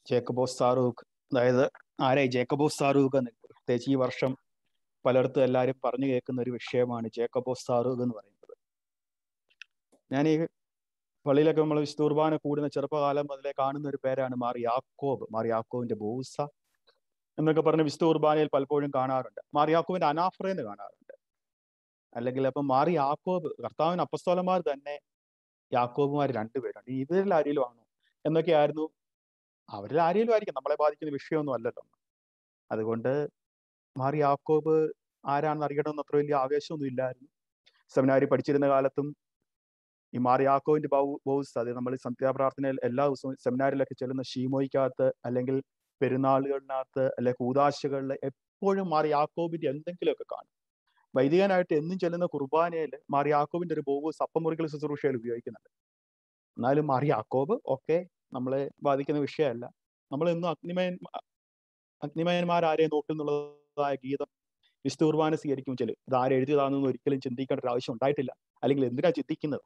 ജേക്കബോസ് സാറൂഖ് അതായത് ആരായി ജേക്കബോസ് സാറൂഖ് എന്ന് പ്രത്യേകിച്ച് ഈ വർഷം പലയിടത്തും എല്ലാവരും പറഞ്ഞു കേൾക്കുന്ന ഒരു വിഷയമാണ് ജേക്കബോസ് സാറൂഖ് എന്ന് പറയുന്നത് ഞാൻ ഈ പള്ളിയിലൊക്കെ നമ്മൾ വിശുദ്ധ കുർബാന കൂടുന്ന ചെറുപ്പകാലം മുതലേ കാണുന്ന ഒരു പേരാണ് മാർ യാക്കോബ് മാർ യാക്കോബിന്റെ ബൂസ എന്നൊക്കെ പറഞ്ഞ് വിശുദ്ധ കുർബാനയിൽ പലപ്പോഴും കാണാറുണ്ട് മാർ യാക്കോബിന്റെ അനാഫ്രയെന്ന് കാണാറുണ്ട് അല്ലെങ്കിൽ അപ്പം മാറി യാക്കോബ് കർത്താവിന് അപ്പസ്തോലന്മാർ തന്നെ യാക്കോബുമാർ രണ്ടുപേരുണ്ട് ഇവരിൽ ആരെങ്കിലും ആണോ എന്നൊക്കെയായിരുന്നു അവരിൽ ആരെങ്കിലും ആയിരിക്കും നമ്മളെ ബാധിക്കുന്ന വിഷയമൊന്നും അല്ലല്ലോ അതുകൊണ്ട് മാറി യാക്കോബ് ആരാണെന്ന് അറിയണമെന്ന് അത്ര വലിയ ആവേശമൊന്നും ഇല്ലായിരുന്നു സെമിനാരി പഠിച്ചിരുന്ന കാലത്തും ഈ മാറി യാക്കോവിന്റെ ബൗ ബൗസ് അത് നമ്മൾ സന്ധ്യാപ്രാർത്ഥനയിൽ എല്ലാ ദിവസവും സെമിനാരിലൊക്കെ ചെല്ലുന്ന ഷീമോയ്ക്കകത്ത് അല്ലെങ്കിൽ പെരുന്നാളുകളിനകത്ത് അല്ലെ കൂതാശകളിൽ എപ്പോഴും മാറി യാക്കോബിന്റെ എന്തെങ്കിലുമൊക്കെ കാണും വൈദികനായിട്ട് എന്നും ചെല്ലുന്ന കുർബാനയിൽ മാറി യാക്കോബിന്റെ ഒരു ബോവൂസ് അപ്പമുറികൾ ശുശ്രൂഷയിൽ ഉപയോഗിക്കുന്നുണ്ട് എന്നാലും മാറി യാക്കോബ് ഒക്കെ നമ്മളെ ബാധിക്കുന്ന വിഷയമല്ല നമ്മൾ എന്നും അഗ്നിമയൻ അഗ്നിമയന്മാരാരെ നോക്കുന്നുള്ളതായ ഗീതം വിശുദ്ധ കുർബാന സ്വീകരിക്കും ചെല്ലും ഇത് ആരെഴുതിയതാണെന്ന് ഒരിക്കലും ചിന്തിക്കേണ്ട ഒരു ആവശ്യം ഉണ്ടായിട്ടില്ല അല്ലെങ്കിൽ എന്തിനാ ചിന്തിക്കുന്നത്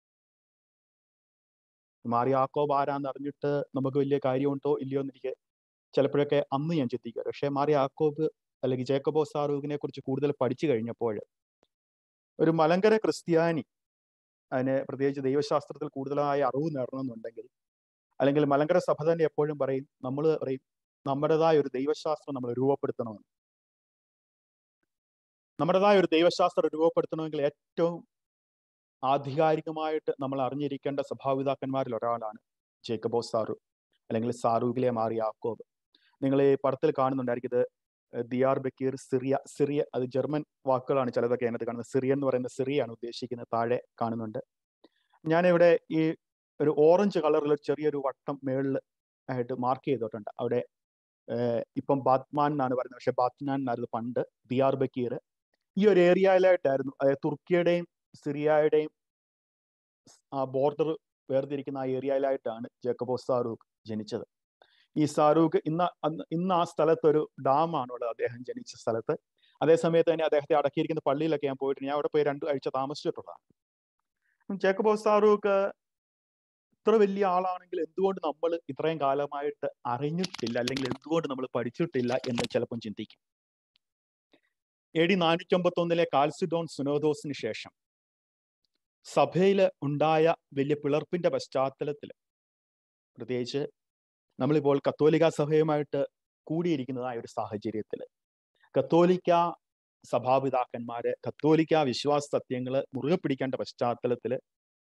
മാറി യാക്കോബ് ആരാന്ന് അറിഞ്ഞിട്ട് നമുക്ക് വലിയ കാര്യമുണ്ടോ ഇല്ലയോ എന്ന് എനിക്ക് ചിലപ്പോഴൊക്കെ അന്ന് ഞാൻ ചിന്തിക്കുക പക്ഷെ മാറി യാക്കോബ് അല്ലെങ്കിൽ ജേക്കബോ സാറൂഖിനെ കുറിച്ച് കൂടുതൽ പഠിച്ചു കഴിഞ്ഞപ്പോൾ ഒരു മലങ്കര ക്രിസ്ത്യാനി അതിന് പ്രത്യേകിച്ച് ദൈവശാസ്ത്രത്തിൽ കൂടുതലായ അറിവ് നേടണമെന്നുണ്ടെങ്കിൽ അല്ലെങ്കിൽ മലങ്കര സഭ തന്നെ എപ്പോഴും പറയും നമ്മൾ പറയും നമ്മുടേതായ ഒരു ദൈവശാസ്ത്രം നമ്മൾ രൂപപ്പെടുത്തണമെന്ന് നമ്മുടേതായ ഒരു ദൈവശാസ്ത്രം രൂപപ്പെടുത്തണമെങ്കിൽ ഏറ്റവും ആധികാരികമായിട്ട് നമ്മൾ അറിഞ്ഞിരിക്കേണ്ട സഭാപിതാക്കന്മാരിൽ ഒരാളാണ് ജേക്കബോ സാറു അല്ലെങ്കിൽ സാറൂഖിലെ മാറി യാക്കോബ് നിങ്ങൾ ഈ പടത്തിൽ കാണുന്നുണ്ടായിരിക്കും ഇത് ദിയാർ ബക്കീർ സിറിയ സിറിയ അത് ജർമ്മൻ വാക്കുകളാണ് ചിലതൊക്കെ അതിനകത്ത് കാണുന്നത് സിറിയ എന്ന് പറയുന്ന സിറിയാണ് ഉദ്ദേശിക്കുന്നത് താഴെ കാണുന്നുണ്ട് ഞാനിവിടെ ഈ ഒരു ഓറഞ്ച് കളറിൽ ചെറിയൊരു വട്ടം മേളിൽ ആയിട്ട് മാർക്ക് ചെയ്തിട്ടുണ്ട് അവിടെ ഇപ്പം ബാത്മാൻ എന്നാണ് പറയുന്നത് പക്ഷെ ബാത്മാൻ എന്നായിരുന്നു പണ്ട് ദിയാർ ബക്കീർ ഈ ഒരു ഏരിയയിലായിട്ടായിരുന്നു അതായത് തുർക്കിയുടെയും സിറിയയുടെയും ആ ബോർഡർ വേർതിരിക്കുന്ന ആ ഏരിയയിലായിട്ടാണ് ജേക്കബോ സാറൂഖ് ജനിച്ചത് ഈ സാറൂഖ് ഇന്ന് ഇന്ന് ആ സ്ഥലത്ത് ഒരു ഡാമാണുള്ളത് അദ്ദേഹം ജനിച്ച സ്ഥലത്ത് അതേസമയത്ത് തന്നെ അദ്ദേഹത്തെ അടക്കിയിരിക്കുന്ന പള്ളിയിലൊക്കെ ഞാൻ പോയിട്ട് ഞാൻ അവിടെ പോയി രണ്ടു ആഴ്ച താമസിച്ചിട്ടുള്ളതാണ് ജേക്കബോ സാറൂഖ് ഇത്ര വലിയ ആളാണെങ്കിൽ എന്തുകൊണ്ട് നമ്മൾ ഇത്രയും കാലമായിട്ട് അറിഞ്ഞിട്ടില്ല അല്ലെങ്കിൽ എന്തുകൊണ്ട് നമ്മൾ പഠിച്ചിട്ടില്ല എന്ന് ചിലപ്പം ചിന്തിക്കും എ ഡി നാനൂറ്റി ഒന്നിലെ കാൽസിഡോൺ സുനോദോസിന് ശേഷം സഭയിൽ ഉണ്ടായ വലിയ പിളർപ്പിന്റെ പശ്ചാത്തലത്തിൽ പ്രത്യേകിച്ച് നമ്മളിപ്പോൾ കത്തോലിക്ക സഭയുമായിട്ട് കൂടിയിരിക്കുന്നതായ ഒരു സാഹചര്യത്തിൽ കത്തോലിക്ക സഭാപിതാക്കന്മാര് കത്തോലിക്ക വിശ്വാസ സത്യങ്ങൾ മുറുകെ പിടിക്കേണ്ട പശ്ചാത്തലത്തിൽ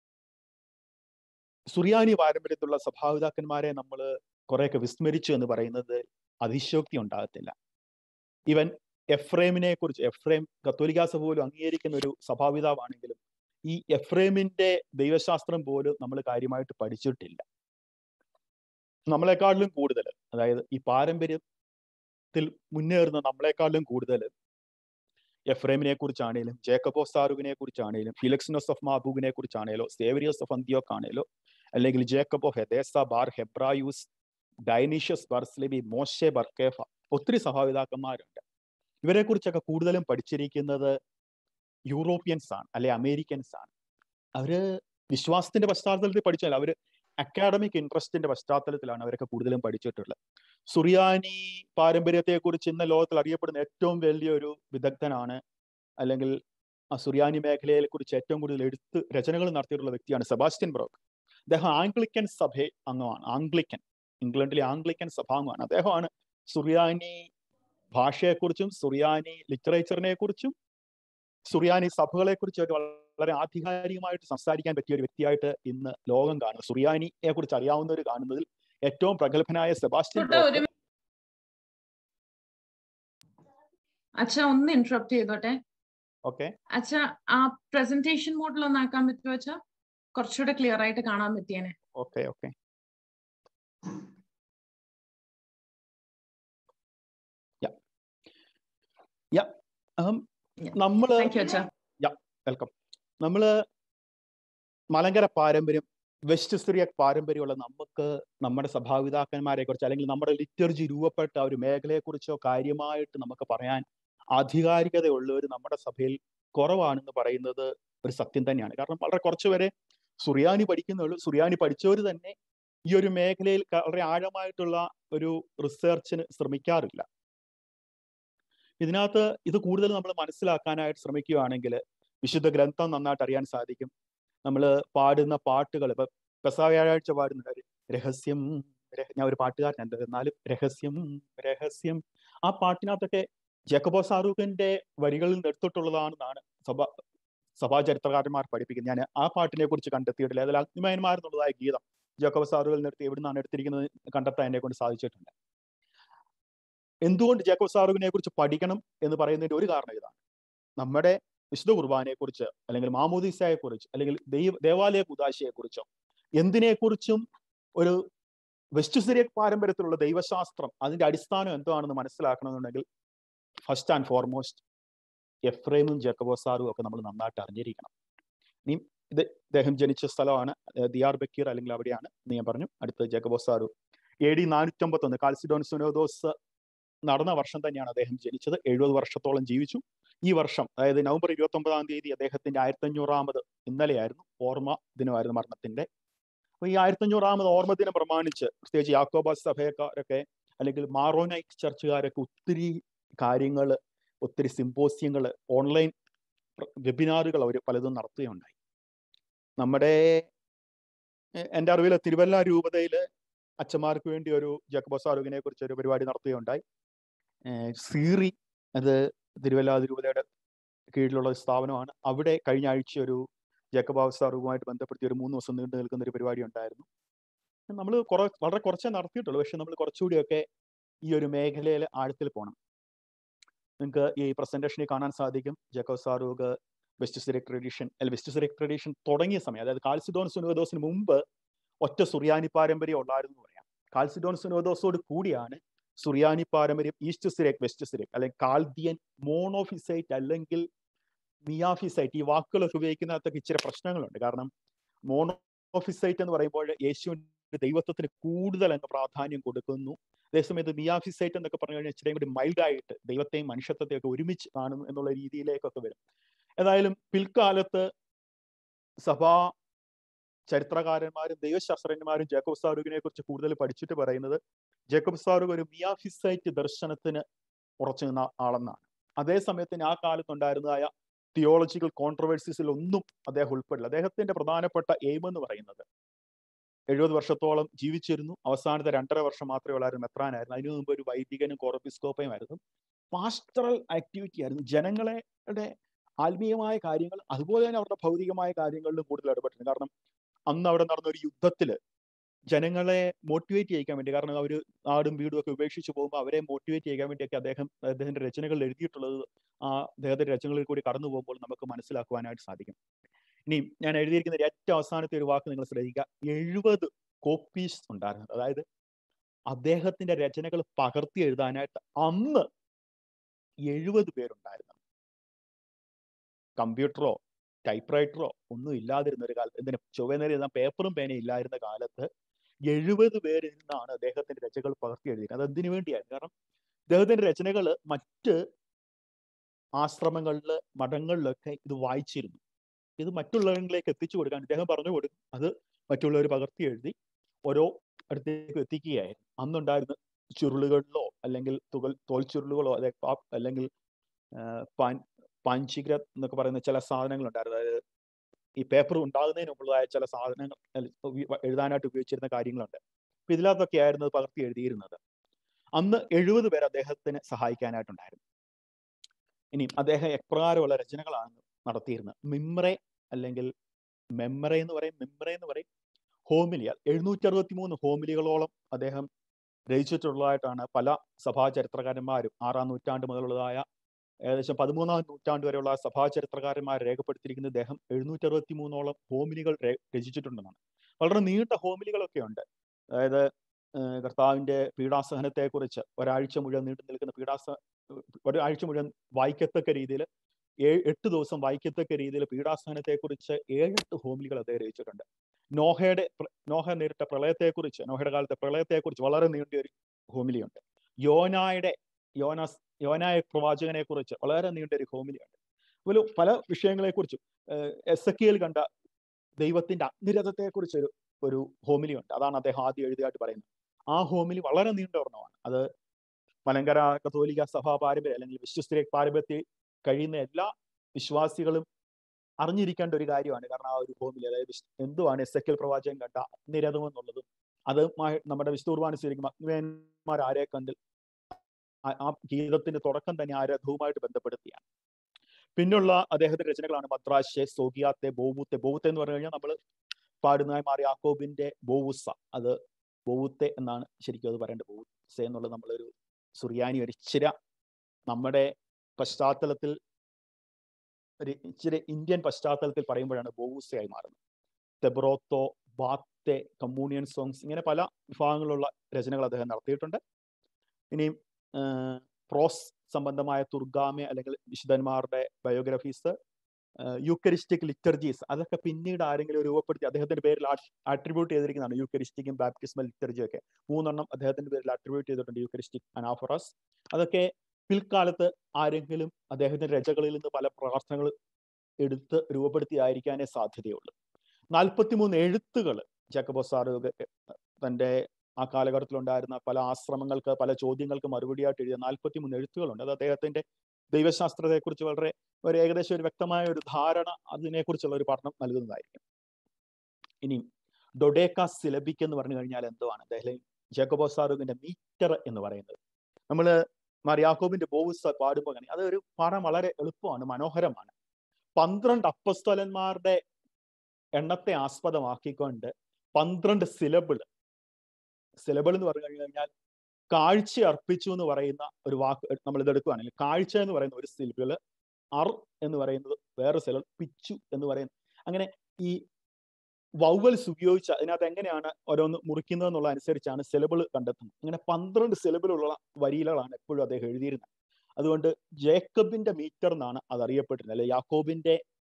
സുറിയാനി പാരമ്പര്യത്തിലുള്ള സഭാപിതാക്കന്മാരെ നമ്മൾ കുറെയൊക്കെ വിസ്മരിച്ചു എന്ന് പറയുന്നത് അതിശോക്തി ഉണ്ടാകത്തില്ല ഇവൻ എഫ്രേമിനെ കുറിച്ച് എഫ്രേം കത്തോലിക്ക സഭ പോലും അംഗീകരിക്കുന്ന ഒരു സഭാപിതാവാണെങ്കിലും ഈ എഫ്രേമിന്റെ ദൈവശാസ്ത്രം പോലും നമ്മൾ കാര്യമായിട്ട് പഠിച്ചിട്ടില്ല നമ്മളെക്കാളിലും കൂടുതൽ അതായത് ഈ പാരമ്പര്യത്തിൽ മുന്നേറുന്ന നമ്മളെക്കാളിലും കൂടുതൽ എഫ്രേമിനെ കുറിച്ചാണേലും ജേക്കബോ സാറുവിനെ കുറിച്ചാണേലും ഫിലക്സിനോസ് ഓഫ് മാബൂബിനെ കുറിച്ചാണേലോ സേവരിയോസ് ഓഫ് അന്തിയോക്ക് ആണേലോ അല്ലെങ്കിൽ Jacob of Edessa Bar Hebraeus Dionysius Barsalibi Moshe Barkepha ഒത്തിരി സഭാപിതാക്കന്മാരുണ്ട് ഇവരെ കുറിച്ചൊക്കെ കൂടുതലും പഠിച്ചിരിക്കുന്നത് യൂറോപ്യൻസ് ആണ് അല്ലെ അമേരിക്കൻസ് ആണ് അവര് വിശ്വാസത്തിന്റെ പശ്ചാത്തലത്തിൽ പഠിച്ചാൽ അവര് അക്കാഡമിക് ഇൻട്രസ്റ്റിന്റെ പശ്ചാത്തലത്തിലാണ് അവരൊക്കെ കൂടുതലും പഠിച്ചിട്ടുള്ളത് സുറിയാനി പാരമ്പര്യത്തെ കുറിച്ച് ഇന്ന് ലോകത്തിൽ അറിയപ്പെടുന്ന ഏറ്റവും വലിയൊരു വിദഗ്ധനാണ് അല്ലെങ്കിൽ ആ സുറിയാനി മേഖലയെ കുറിച്ച് ഏറ്റവും കൂടുതൽ എടുത്ത് രചനകൾ നടത്തിയിട്ടുള്ള വ്യക്തിയാണ് സെബാസ്റ്റ്യൻ ബ്രോക്ക് അദ്ദേഹം ആംഗ്ലിക്കൻ സഭ അംഗമാണ് ആംഗ്ലിക്കൻ ഇംഗ്ലണ്ടിലെ ആംഗ്ലിക്കൻ സഭാംഗമാണ് അദ്ദേഹമാണ് സുറിയാനി ഭാഷയെക്കുറിച്ചും സുറിയാനി ലിറ്ററേച്ചറിനെ കുറിച്ചും സുറിയാനി സഭകളെ കുറിച്ച് വളരെ ആധികാരികമായിട്ട് സംസാരിക്കാൻ പറ്റിയ ഒരു വ്യക്തിയായിട്ട് ഇന്ന് ലോകം കാണുന്നു സുറിയാനിയെ കുറിച്ച് അറിയാവുന്നവർ കാണുന്നതിൽ ഏറ്റവും പ്രഗത്ഭനായ സെബാസ്റ്റ്യൻ അച്ഛ ഒന്ന് ഇന്ററപ്റ്റ് ചെയ്തോട്ടെ ഓക്കെ അച്ഛ ആ പ്രസന്റേഷൻ മോഡിൽ ഒന്ന് ആക്കാൻ പറ്റുമോ അച്ഛ കുറച്ചുകൂടെ ക്ലിയർ ആയിട്ട് കാണാൻ പറ്റിയേനെ ഓക്കെ ഓക്കെ നമ്മള് വെൽക്കം നമ്മള് മലങ്കര പാരമ്പര്യം വെസ്റ്റ് സിറിയക് പാരമ്പര്യമുള്ള നമുക്ക് നമ്മുടെ സഭാപിതാക്കന്മാരെ കുറിച്ച് അല്ലെങ്കിൽ നമ്മുടെ ലിറ്റർജി രൂപപ്പെട്ട ഒരു മേഖലയെ കുറിച്ചോ കാര്യമായിട്ട് നമുക്ക് പറയാൻ ആധികാരികതയുള്ളവർ നമ്മുടെ സഭയിൽ കുറവാണെന്ന് പറയുന്നത് ഒരു സത്യം തന്നെയാണ് കാരണം വളരെ കുറച്ചുപേരെ സുറിയാനി പഠിക്കുന്നുള്ളൂ സുറിയാനി പഠിച്ചവർ തന്നെ ഈ ഒരു മേഖലയിൽ വളരെ ആഴമായിട്ടുള്ള ഒരു റിസർച്ചിന് ശ്രമിക്കാറില്ല ഇതിനകത്ത് ഇത് കൂടുതൽ നമ്മൾ മനസ്സിലാക്കാനായിട്ട് ശ്രമിക്കുകയാണെങ്കിൽ വിശുദ്ധ ഗ്രന്ഥം നന്നായിട്ട് അറിയാൻ സാധിക്കും നമ്മൾ പാടുന്ന പാട്ടുകൾ ഇപ്പൊ പെസാ വ്യാഴാഴ്ച പാടുന്ന കാര്യം രഹസ്യം രഹ- ഞാൻ ഒരു പാട്ടുകാരനുണ്ട് എന്നാലും രഹസ്യം രഹസ്യം ആ പാട്ടിനകത്തൊക്കെ ജേക്കബോ സാറൂഖിന്റെ വരികളിൽ നിന്ന് എടുത്തിട്ടുള്ളതാണെന്നാണ് സഭ സഭാചരിത്രകാരന്മാർ പഠിപ്പിക്കുന്നത് ഞാൻ ആ പാട്ടിനെ കുറിച്ച് കണ്ടെത്തിയിട്ടില്ല അതിൽ അഗ്നിമയന്മാർ എന്നുള്ളതായ ഗീതം ജേക്കബ് സാറുകൾ നിർത്തി എവിടെ നിന്നാണ് എടുത്തിരിക്കുന്നത് കണ്ടെത്താൻ എന്നെ കൊണ്ട് സാധിച്ചിട്ടുണ്ട് എന്തുകൊണ്ട് ജേക്കബ് സാറുവിനെ കുറിച്ച് പഠിക്കണം എന്ന് പറയുന്നതിന്റെ ഒരു കാരണം ഇതാണ് നമ്മുടെ വിശുദ്ധ കുർബാനയെ കുറിച്ച് അല്ലെങ്കിൽ മാമോദീസയെ കുറിച്ച് അല്ലെങ്കിൽ ദൈവ ദേവാലയ കുദാശയെ കുറിച്ചോ എന്തിനെക്കുറിച്ചും ഒരു വെസ്റ്റ് സിറിയക് പാരമ്പര്യത്തിലുള്ള ദൈവശാസ്ത്രം അതിന്റെ അടിസ്ഥാനം എന്താണെന്ന് മനസ്സിലാക്കണമെന്നുണ്ടെങ്കിൽ ഫസ്റ്റ് ആൻഡ് ഫോർമോസ്റ്റ് എഫ്രൈമും ജക്കബോസാറും ഒക്കെ നമ്മൾ നന്നായിട്ട് അറിഞ്ഞിരിക്കണം ഇനി ഇത് ഇദ്ദേഹം ജനിച്ച സ്ഥലമാണ് ഏഹ് ദിയാർ ബക്കീർ അല്ലെങ്കിൽ അവിടെയാണ് എന്ന് ഞാൻ പറഞ്ഞു അടുത്ത് ജക്കബോസാറു എ ഡി നാനൂറ്റമ്പത്തൊന്ന് കാൽസിഡോൺ സുനോദോസ് നടന്ന വർഷം തന്നെയാണ് അദ്ദേഹം ജനിച്ചത് എഴുപത് വർഷത്തോളം ജീവിച്ചു ഈ വർഷം അതായത് നവംബർ ഇരുപത്തി ഒമ്പതാം തീയതി അദ്ദേഹത്തിന്റെ ആയിരത്തി അഞ്ഞൂറാമത് ഇന്നലെയായിരുന്നു ഓർമ്മ ദിനമായിരുന്നു മരണത്തിന്റെ അപ്പൊ ഈ ആയിരത്തി അഞ്ഞൂറാമത് ഓർമ്മ ദിനം പ്രമാണിച്ച് പ്രത്യേകിച്ച് യാക്കോബാസ് സഭയക്കാരൊക്കെ അല്ലെങ്കിൽ മാറോനൈറ്റ് ചർച്ചുകാരൊക്കെ ഒത്തിരി കാര്യങ്ങൾ ഒത്തിരി സിമ്പോസിയങ്ങൾ ഓൺലൈൻ വെബിനാറുകൾ അവർ പലതും നടത്തുകയുണ്ടായി നമ്മുടെ എ- എൻ്റെ അറിവിൽ തിരുവല്ല രൂപതയിൽ അച്ഛന്മാർക്ക് വേണ്ടി ഒരു ജക്കബോസ് ആരോഗ്യനെ കുറിച്ച് ഒരു പരിപാടി നടത്തുകയുണ്ടായി ഏഹ് സീറി അത് തിരുവല്ല രൂപതയുടെ കീഴിലുള്ള ഒരു സ്ഥാപനമാണ് അവിടെ കഴിഞ്ഞ ആഴ്ച ഒരു ജക്കബാസ് അറിവുമായിട്ട് ബന്ധപ്പെടുത്തി ഒരു മൂന്ന് ദിവസം നീണ്ടു നിൽക്കുന്ന ഒരു പരിപാടി ഉണ്ടായിരുന്നു നമ്മൾ കുറ വളരെ കുറച്ചേ നടത്തിയിട്ടുള്ളൂ പക്ഷെ നമ്മൾ കുറച്ചുകൂടിയൊക്കെ ഈ ഒരു മേഖലയിൽ ആഴത്തിൽ പോകണം നിങ്ങൾക്ക് ഈ പ്രസന്റേഷനിൽ കാണാൻ സാധിക്കും Jacob Serugh west Syriac tradition അല്ല വെസ്റ്റ് സിറിക് ട്രഡീഷൻ തുടങ്ങിയ സമയം അതായത് കാൽസിഡോൺ സുനോദോസിന് മുമ്പ് ഒറ്റ സുറിയാനി പാരമ്പര്യം ഉള്ളായിരുന്നു എന്ന് പറയാം കാൽസിഡോൺ സുനോദോസോട് കൂടിയാണ് സുറിയാനി പാരമ്പര്യം ഈസ്റ്റ് സിറേക്ക് വെസ്റ്റ് സിറേക്ക് അല്ലെങ്കിൽ കാൽദിയൻ മോണോഫിസൈറ്റ് അല്ലെങ്കിൽ മിയാഫിസൈറ്റ് ഈ വാക്കുകളൊക്കെ ഉപയോഗിക്കുന്നതിനകത്തൊക്കെ ഇച്ചിരി പ്രശ്നങ്ങളുണ്ട് കാരണം മോണോഫിസൈറ്റ് എന്ന് പറയുമ്പോൾ യേശുവിന്റെ ദൈവത്വത്തിന് കൂടുതൽ അങ്ങ് പ്രാധാന്യം കൊടുക്കുന്നു അതേസമയത്ത് മിയാഫിസൈറ്റ് എന്നൊക്കെ പറഞ്ഞു കഴിഞ്ഞാൽ ഇച്ചിരി കൂടി മൈൽഡായിട്ട് ദൈവത്തെയും മനുഷ്യത്വത്തെയും ഒക്കെ ഒരുമിച്ച് കാണുന്നു എന്നുള്ള രീതിയിലേക്കൊക്കെ വരും ഏതായാലും പിൽക്കാലത്ത് സഭാ ചരിത്രകാരന്മാരും ദൈവശാസ്ത്രജ്ഞന്മാരും ജേക്കബ് സാറുഖിനെ കുറിച്ച് കൂടുതൽ പഠിച്ചിട്ട് പറയുന്നത് ജേക്കബ് സാറുഖ് ഒരു മിയാഫിസൈറ്റ് ദർശനത്തിന് ഉറച്ചു നിന്ന ആളെന്നാണ് അതേ സമയത്തിന് ആ കാലത്തുണ്ടായിരുന്നതായ തിയോളജിക്കൽ കോൺട്രവേഴ്സീസിൽ ഒന്നും അദ്ദേഹം ഉൾപ്പെടില്ല അദ്ദേഹത്തിന്റെ പ്രധാനപ്പെട്ട എയിം എന്ന് പറയുന്നത് എഴുപത് വർഷത്തോളം ജീവിച്ചിരുന്നു അവസാനത്തെ രണ്ടര വർഷം മാത്രമേ ഉള്ളായിരുന്നു മെത്രാനായിരുന്നു അതിനു മുമ്പ് ഒരു വൈദികനും കോറപ്പിസ്കോപ്പയും ആയിരുന്നു പാസ്റ്ററൽ ആക്ടിവിറ്റി ആയിരുന്നു ജനങ്ങളുടെ ആത്മീയമായ കാര്യങ്ങൾ അതുപോലെ തന്നെ അവരുടെ ഭൗതികമായ കാര്യങ്ങളിലും കൂടുതൽ ഇടപെട്ടിട്ടുണ്ട് കാരണം അന്ന് അവിടെ നടന്ന ഒരു യുദ്ധത്തിൽ ജനങ്ങളെ മോട്ടിവേറ്റ് ചെയ്യിക്കാൻ വേണ്ടി കാരണം അവർ നാടും വീടും ഒക്കെ ഉപേക്ഷിച്ച് പോകുമ്പോൾ അവരെ മോട്ടിവേറ്റ് ചെയ്യാൻ വേണ്ടിയൊക്കെ അദ്ദേഹം അദ്ദേഹത്തിന്റെ രചനകൾ എഴുതിയിട്ടുള്ളത് ആ അദ്ദേഹത്തിന്റെ രചനകളിൽ കൂടി കടന്നു പോകുമ്പോൾ നമുക്ക് മനസ്സിലാക്കുവാനായിട്ട് സാധിക്കും ഇനി ഞാൻ എഴുതിയിരിക്കുന്ന ഏറ്റവും അവസാനത്തെ ഒരു വാക്ക് നിങ്ങൾ ശ്രദ്ധിക്കുക എഴുപത് കോപ്പീസ് ഉണ്ടായിരുന്നു അതായത് അദ്ദേഹത്തിന്റെ രചനകൾ പകർത്തി എഴുതാനായിട്ട് അന്ന് എഴുപത് പേരുണ്ടായിരുന്നു കമ്പ്യൂട്ടറോ ടൈപ്പ് റൈറ്ററോ ഒന്നും ഇല്ലാതിരുന്ന ഒരു കാലത്ത് എന്തിനു ചൊവ്വ നേരം എഴുതാൻ പേപ്പറും പേനയും ഇല്ലായിരുന്ന കാലത്ത് എഴുപത് പേരിൽ നിന്നാണ് അദ്ദേഹത്തിന്റെ രചനകൾ പകർത്തി എഴുതിയത് അത് എന്തിനു വേണ്ടിയായിരുന്നു കാരണം അദ്ദേഹത്തിന്റെ രചനകൾ മറ്റ് ആശ്രമങ്ങളില് മഠങ്ങളിലൊക്കെ ഇത് വായിച്ചിരുന്നു ഇത് മറ്റുള്ളവരിലേക്ക് എത്തിച്ചു കൊടുക്കാൻ ഇദ്ദേഹം പറഞ്ഞു കൊടുക്കും അത് മറ്റുള്ളവർ പകർത്തി എഴുതി ഓരോ അടുത്തേക്ക് എത്തിക്കുകയായിരുന്നു അന്നുണ്ടായിരുന്ന ചുരുളുകളിലോ അല്ലെങ്കിൽ തുകൽ തോൽ ചുരുളുകളോ അതെ അല്ലെങ്കിൽ പാൻ പാഞ്ചിഗ്ര എന്നൊക്കെ പറയുന്ന ചില സാധനങ്ങൾ ഉണ്ടായിരുന്നു അതായത് ഈ പേപ്പർ ഉണ്ടാകുന്നതിന് മുമ്പുള്ളതായ ചില സാധനങ്ങൾ എഴുതാനായിട്ട് ഉപയോഗിച്ചിരുന്ന കാര്യങ്ങളുണ്ട് അപ്പൊ ഇതിനകത്തൊക്കെ ആയിരുന്നു പകർത്തി എഴുതിയിരുന്നത് അന്ന് എഴുപത് പേർ അദ്ദേഹത്തിന് സഹായിക്കാനായിട്ടുണ്ടായിരുന്നു ഇനി അദ്ദേഹം എപ്രകാരമുള്ള രചനകളാണ് നടത്തിയിരുന്നത് മിമ്രെ അല്ലെങ്കിൽ മെമ്മറെ എന്ന് പറയും മിമ്രെ എന്ന് പറയും ഹോമിലിയ എഴുന്നൂറ്റി അറുപത്തി മൂന്ന് ഹോമിലികളോളം അദ്ദേഹം രചിച്ചിട്ടുള്ളതായിട്ടാണ് പല സഭാ ചരിത്രകാരന്മാരും ആറാം നൂറ്റാണ്ട് മുതലുള്ളതായ ഏകദേശം പതിമൂന്നാം നൂറ്റാണ്ട് വരെയുള്ള സഭാ ചരിത്രകാരന്മാർ രേഖപ്പെടുത്തിയിരിക്കുന്ന അദ്ദേഹം എഴുന്നൂറ്റി അറുപത്തി മൂന്നോളം ഹോമിലികൾ രചിച്ചിട്ടുണ്ടെന്നാണ് വളരെ നീണ്ട ഹോമിലികളൊക്കെ ഉണ്ട് അതായത് കർത്താവിന്റെ പീഡാസഹനത്തെക്കുറിച്ച് ഒരാഴ്ച മുഴുവൻ നീണ്ടു നിൽക്കുന്ന പീഡാസ ഒരാഴ്ച മുഴുവൻ വായിക്കത്തക്ക രീതിയിൽ ഏഴ് എട്ട് ദിവസം വായിക്കത്തക്ക രീതിയിൽ പീഡാസഹനത്തെക്കുറിച്ച് ഏഴെട്ട് ഹോമിലികൾ അദ്ദേഹം രചിച്ചിട്ടുണ്ട് നോഹയുടെ നോഹ നേരിട്ട പ്രളയത്തെക്കുറിച്ച് നോഹയുടെ കാലത്തെ പ്രളയത്തെക്കുറിച്ച് വളരെ നീണ്ട ഒരു ഹോമിലിയുണ്ട് യോനായുടെ യോനാസ് യോനായ പ്രവാചകനെ കുറിച്ച് വളരെ നീണ്ട ഒരു ഹോമിലിയുണ്ട് അതുപോലെ പല വിഷയങ്ങളെക്കുറിച്ചും എസ് എ കണ്ട ദൈവത്തിന്റെ അഗ്നിരഥത്തെക്കുറിച്ച് ഒരു ഒരു ഹോമിലി ഉണ്ട് അതാണ് അദ്ദേഹം ആദ്യം എഴുതിയായിട്ട് പറയുന്നത് ആ ഹോമിലി വളരെ നീണ്ട ഒരെണ്ണമാണ് അത് മലങ്കര കത്തോലിക്ക സഭാ പാരമ്പര്യം അല്ലെങ്കിൽ വിശ്വസ്തര പാരമ്പര്യത്തിൽ കഴിയുന്ന എല്ലാ വിശ്വാസികളും അറിഞ്ഞിരിക്കേണ്ട ഒരു കാര്യമാണ് കാരണം ആ ഒരു ഹോമിലി അതായത് വിശ്- എന്തുവാണ് എസ് എക്കൽ പ്രവാചകൻ കണ്ട അഗ്നിരഥം എന്നുള്ളതും അത് മായി- നമ്മുടെ വിശുദ്ധ കുർബാന സ്വീകരിക്കുമ്പോൾ അഗ്നിവേന്മാർ ആരെ കണ്ടിൽ ആ- ആ ഗീതത്തിന്റെ തുടക്കം തന്നെ ആ രഥവുമായിട്ട് ബന്ധപ്പെടുത്തിയാണ് പിന്നുള്ള അദ്ദേഹത്തിന്റെ രചനകളാണ് മദ്രാശെ സോഗിയാത്തെ ബോവുത്തെ ബോവുത്തെ എന്ന് പറഞ്ഞു കഴിഞ്ഞാൽ നമ്മൾ പാടുന്നതായി മാറി യാക്കോബിന്റെ ബോവുസ അത് ബോവുത്തെ എന്നാണ് ശരിക്കും അത് പറയേണ്ടത് ബോവുസെ എന്നുള്ളത് നമ്മളൊരു സുറിയാനി ഒരു ഇച്ചിര നമ്മുടെ പശ്ചാത്തലത്തിൽ ഒരു ഇച്ചിരി ഇന്ത്യൻ പശ്ചാത്തലത്തിൽ പറയുമ്പോഴാണ് ബോവുസയായി മാറുന്നത് തെബ്രോത്തോ ബാത്തെ കമ്മ്യൂണിയൻ സോങ്സ് ഇങ്ങനെ പല വിഭാഗങ്ങളുള്ള രചനകൾ അദ്ദേഹം നടത്തിയിട്ടുണ്ട് ഇനിയും പ്രോസ് സംബന്ധമായ തുർഗാമെ അല്ലെങ്കിൽ വിശുദ്ധന്മാരുടെ ബയോഗ്രഫീസ് യൂക്കരിസ്റ്റിക് ലിറ്റർജീസ് അതൊക്കെ പിന്നീട് ആരെങ്കിലും രൂപപ്പെടുത്തി അദ്ദേഹത്തിന്റെ പേരിൽ ആട്രിബ്യൂട്ട് ചെയ്തിരിക്കുന്നതാണ് യൂക്കരിസ്റ്റിക്കും ബാപ്റ്റിസ്മൽ ലിറ്റർജിയും ഒക്കെ മൂന്നെണ്ണം അദ്ദേഹത്തിന്റെ പേരിൽ ആട്രിബ്യൂട്ട് ചെയ്തിട്ടുണ്ട് യൂക്കരിസ്റ്റിക് അനാഫറസ് അതൊക്കെ പിൽക്കാലത്ത് ആരെങ്കിലും അദ്ദേഹത്തിന്റെ രചകളിൽ നിന്ന് പല പ്രാർത്ഥനകൾ എടുത്ത് രൂപപ്പെടുത്തിയായിരിക്കാനേ സാധ്യതയുള്ളൂ നാൽപ്പത്തിമൂന്ന് എഴുത്തുകൾ ജാക്കബോസാറ് തന്റെ ആ കാലഘട്ടത്തിലുണ്ടായിരുന്ന പല ആശ്രമങ്ങൾക്ക് പല ചോദ്യങ്ങൾക്ക് മറുപടിയായിട്ട് എഴുതിയ നാൽപ്പത്തിമൂന്ന് എഴുത്തുകളുണ്ട് അത് അദ്ദേഹത്തിന്റെ ദൈവശാസ്ത്രത്തെക്കുറിച്ച് വളരെ ഒരു ഏകദേശം ഒരു വ്യക്തമായ ഒരു ധാരണ അതിനെക്കുറിച്ചുള്ള ഒരു പഠനം നൽകുന്നതായിരിക്കും ഇനി ഡൊഡേക്ക സിലബിക് എന്ന് പറഞ്ഞു കഴിഞ്ഞാൽ എന്തുവാണ് അദ്ദേഹം ജേക്കബോസാറുവിന്റെ മീറ്റർ എന്ന് പറയുന്നത് നമ്മൾ മറിയാക്കോബിന്റെ ബോവുസ് പാടുമ്പോൾ അങ്ങനെ അതൊരു പാടാൻ വളരെ എളുപ്പമാണ് മനോഹരമാണ് പന്ത്രണ്ട് അപ്പസ്തലന്മാരുടെ എണ്ണത്തെ ആസ്പദമാക്കിക്കൊണ്ട് പന്ത്രണ്ട് സിലബിൾ സിലബിൾ എന്ന് പറഞ്ഞു കഴിഞ്ഞാൽ കാഴ്ച അർപ്പിച്ചു എന്ന് പറയുന്ന ഒരു വാക്ക് നമ്മൾ ഇത് എടുക്കുകയാണെങ്കിൽ കാഴ്ച എന്ന് പറയുന്ന ഒരു സിലബിള് അർ എന്ന് പറയുന്നത് വേറെ സിലബിൾ പിച്ചു എന്ന് പറയുന്നത് അങ്ങനെ ഈ വൗവൽസ് ഉപയോഗിച്ച് അതിനകത്ത് എങ്ങനെയാണ് ഓരോന്ന് മുറിക്കുന്നത് എന്നുള്ള അനുസരിച്ചാണ് സിലബിൾ കണ്ടെത്തുന്നത് അങ്ങനെ പന്ത്രണ്ട് സിലബിളുള്ള വരിയിലാണ് എപ്പോഴും അദ്ദേഹം എഴുതിയിരുന്നത് അതുകൊണ്ട് ജേക്കബിന്റെ മീറ്റർ എന്നാണ് അത് അറിയപ്പെട്ടിരുന്നത് അല്ലെ യാക്കോബിന്റെ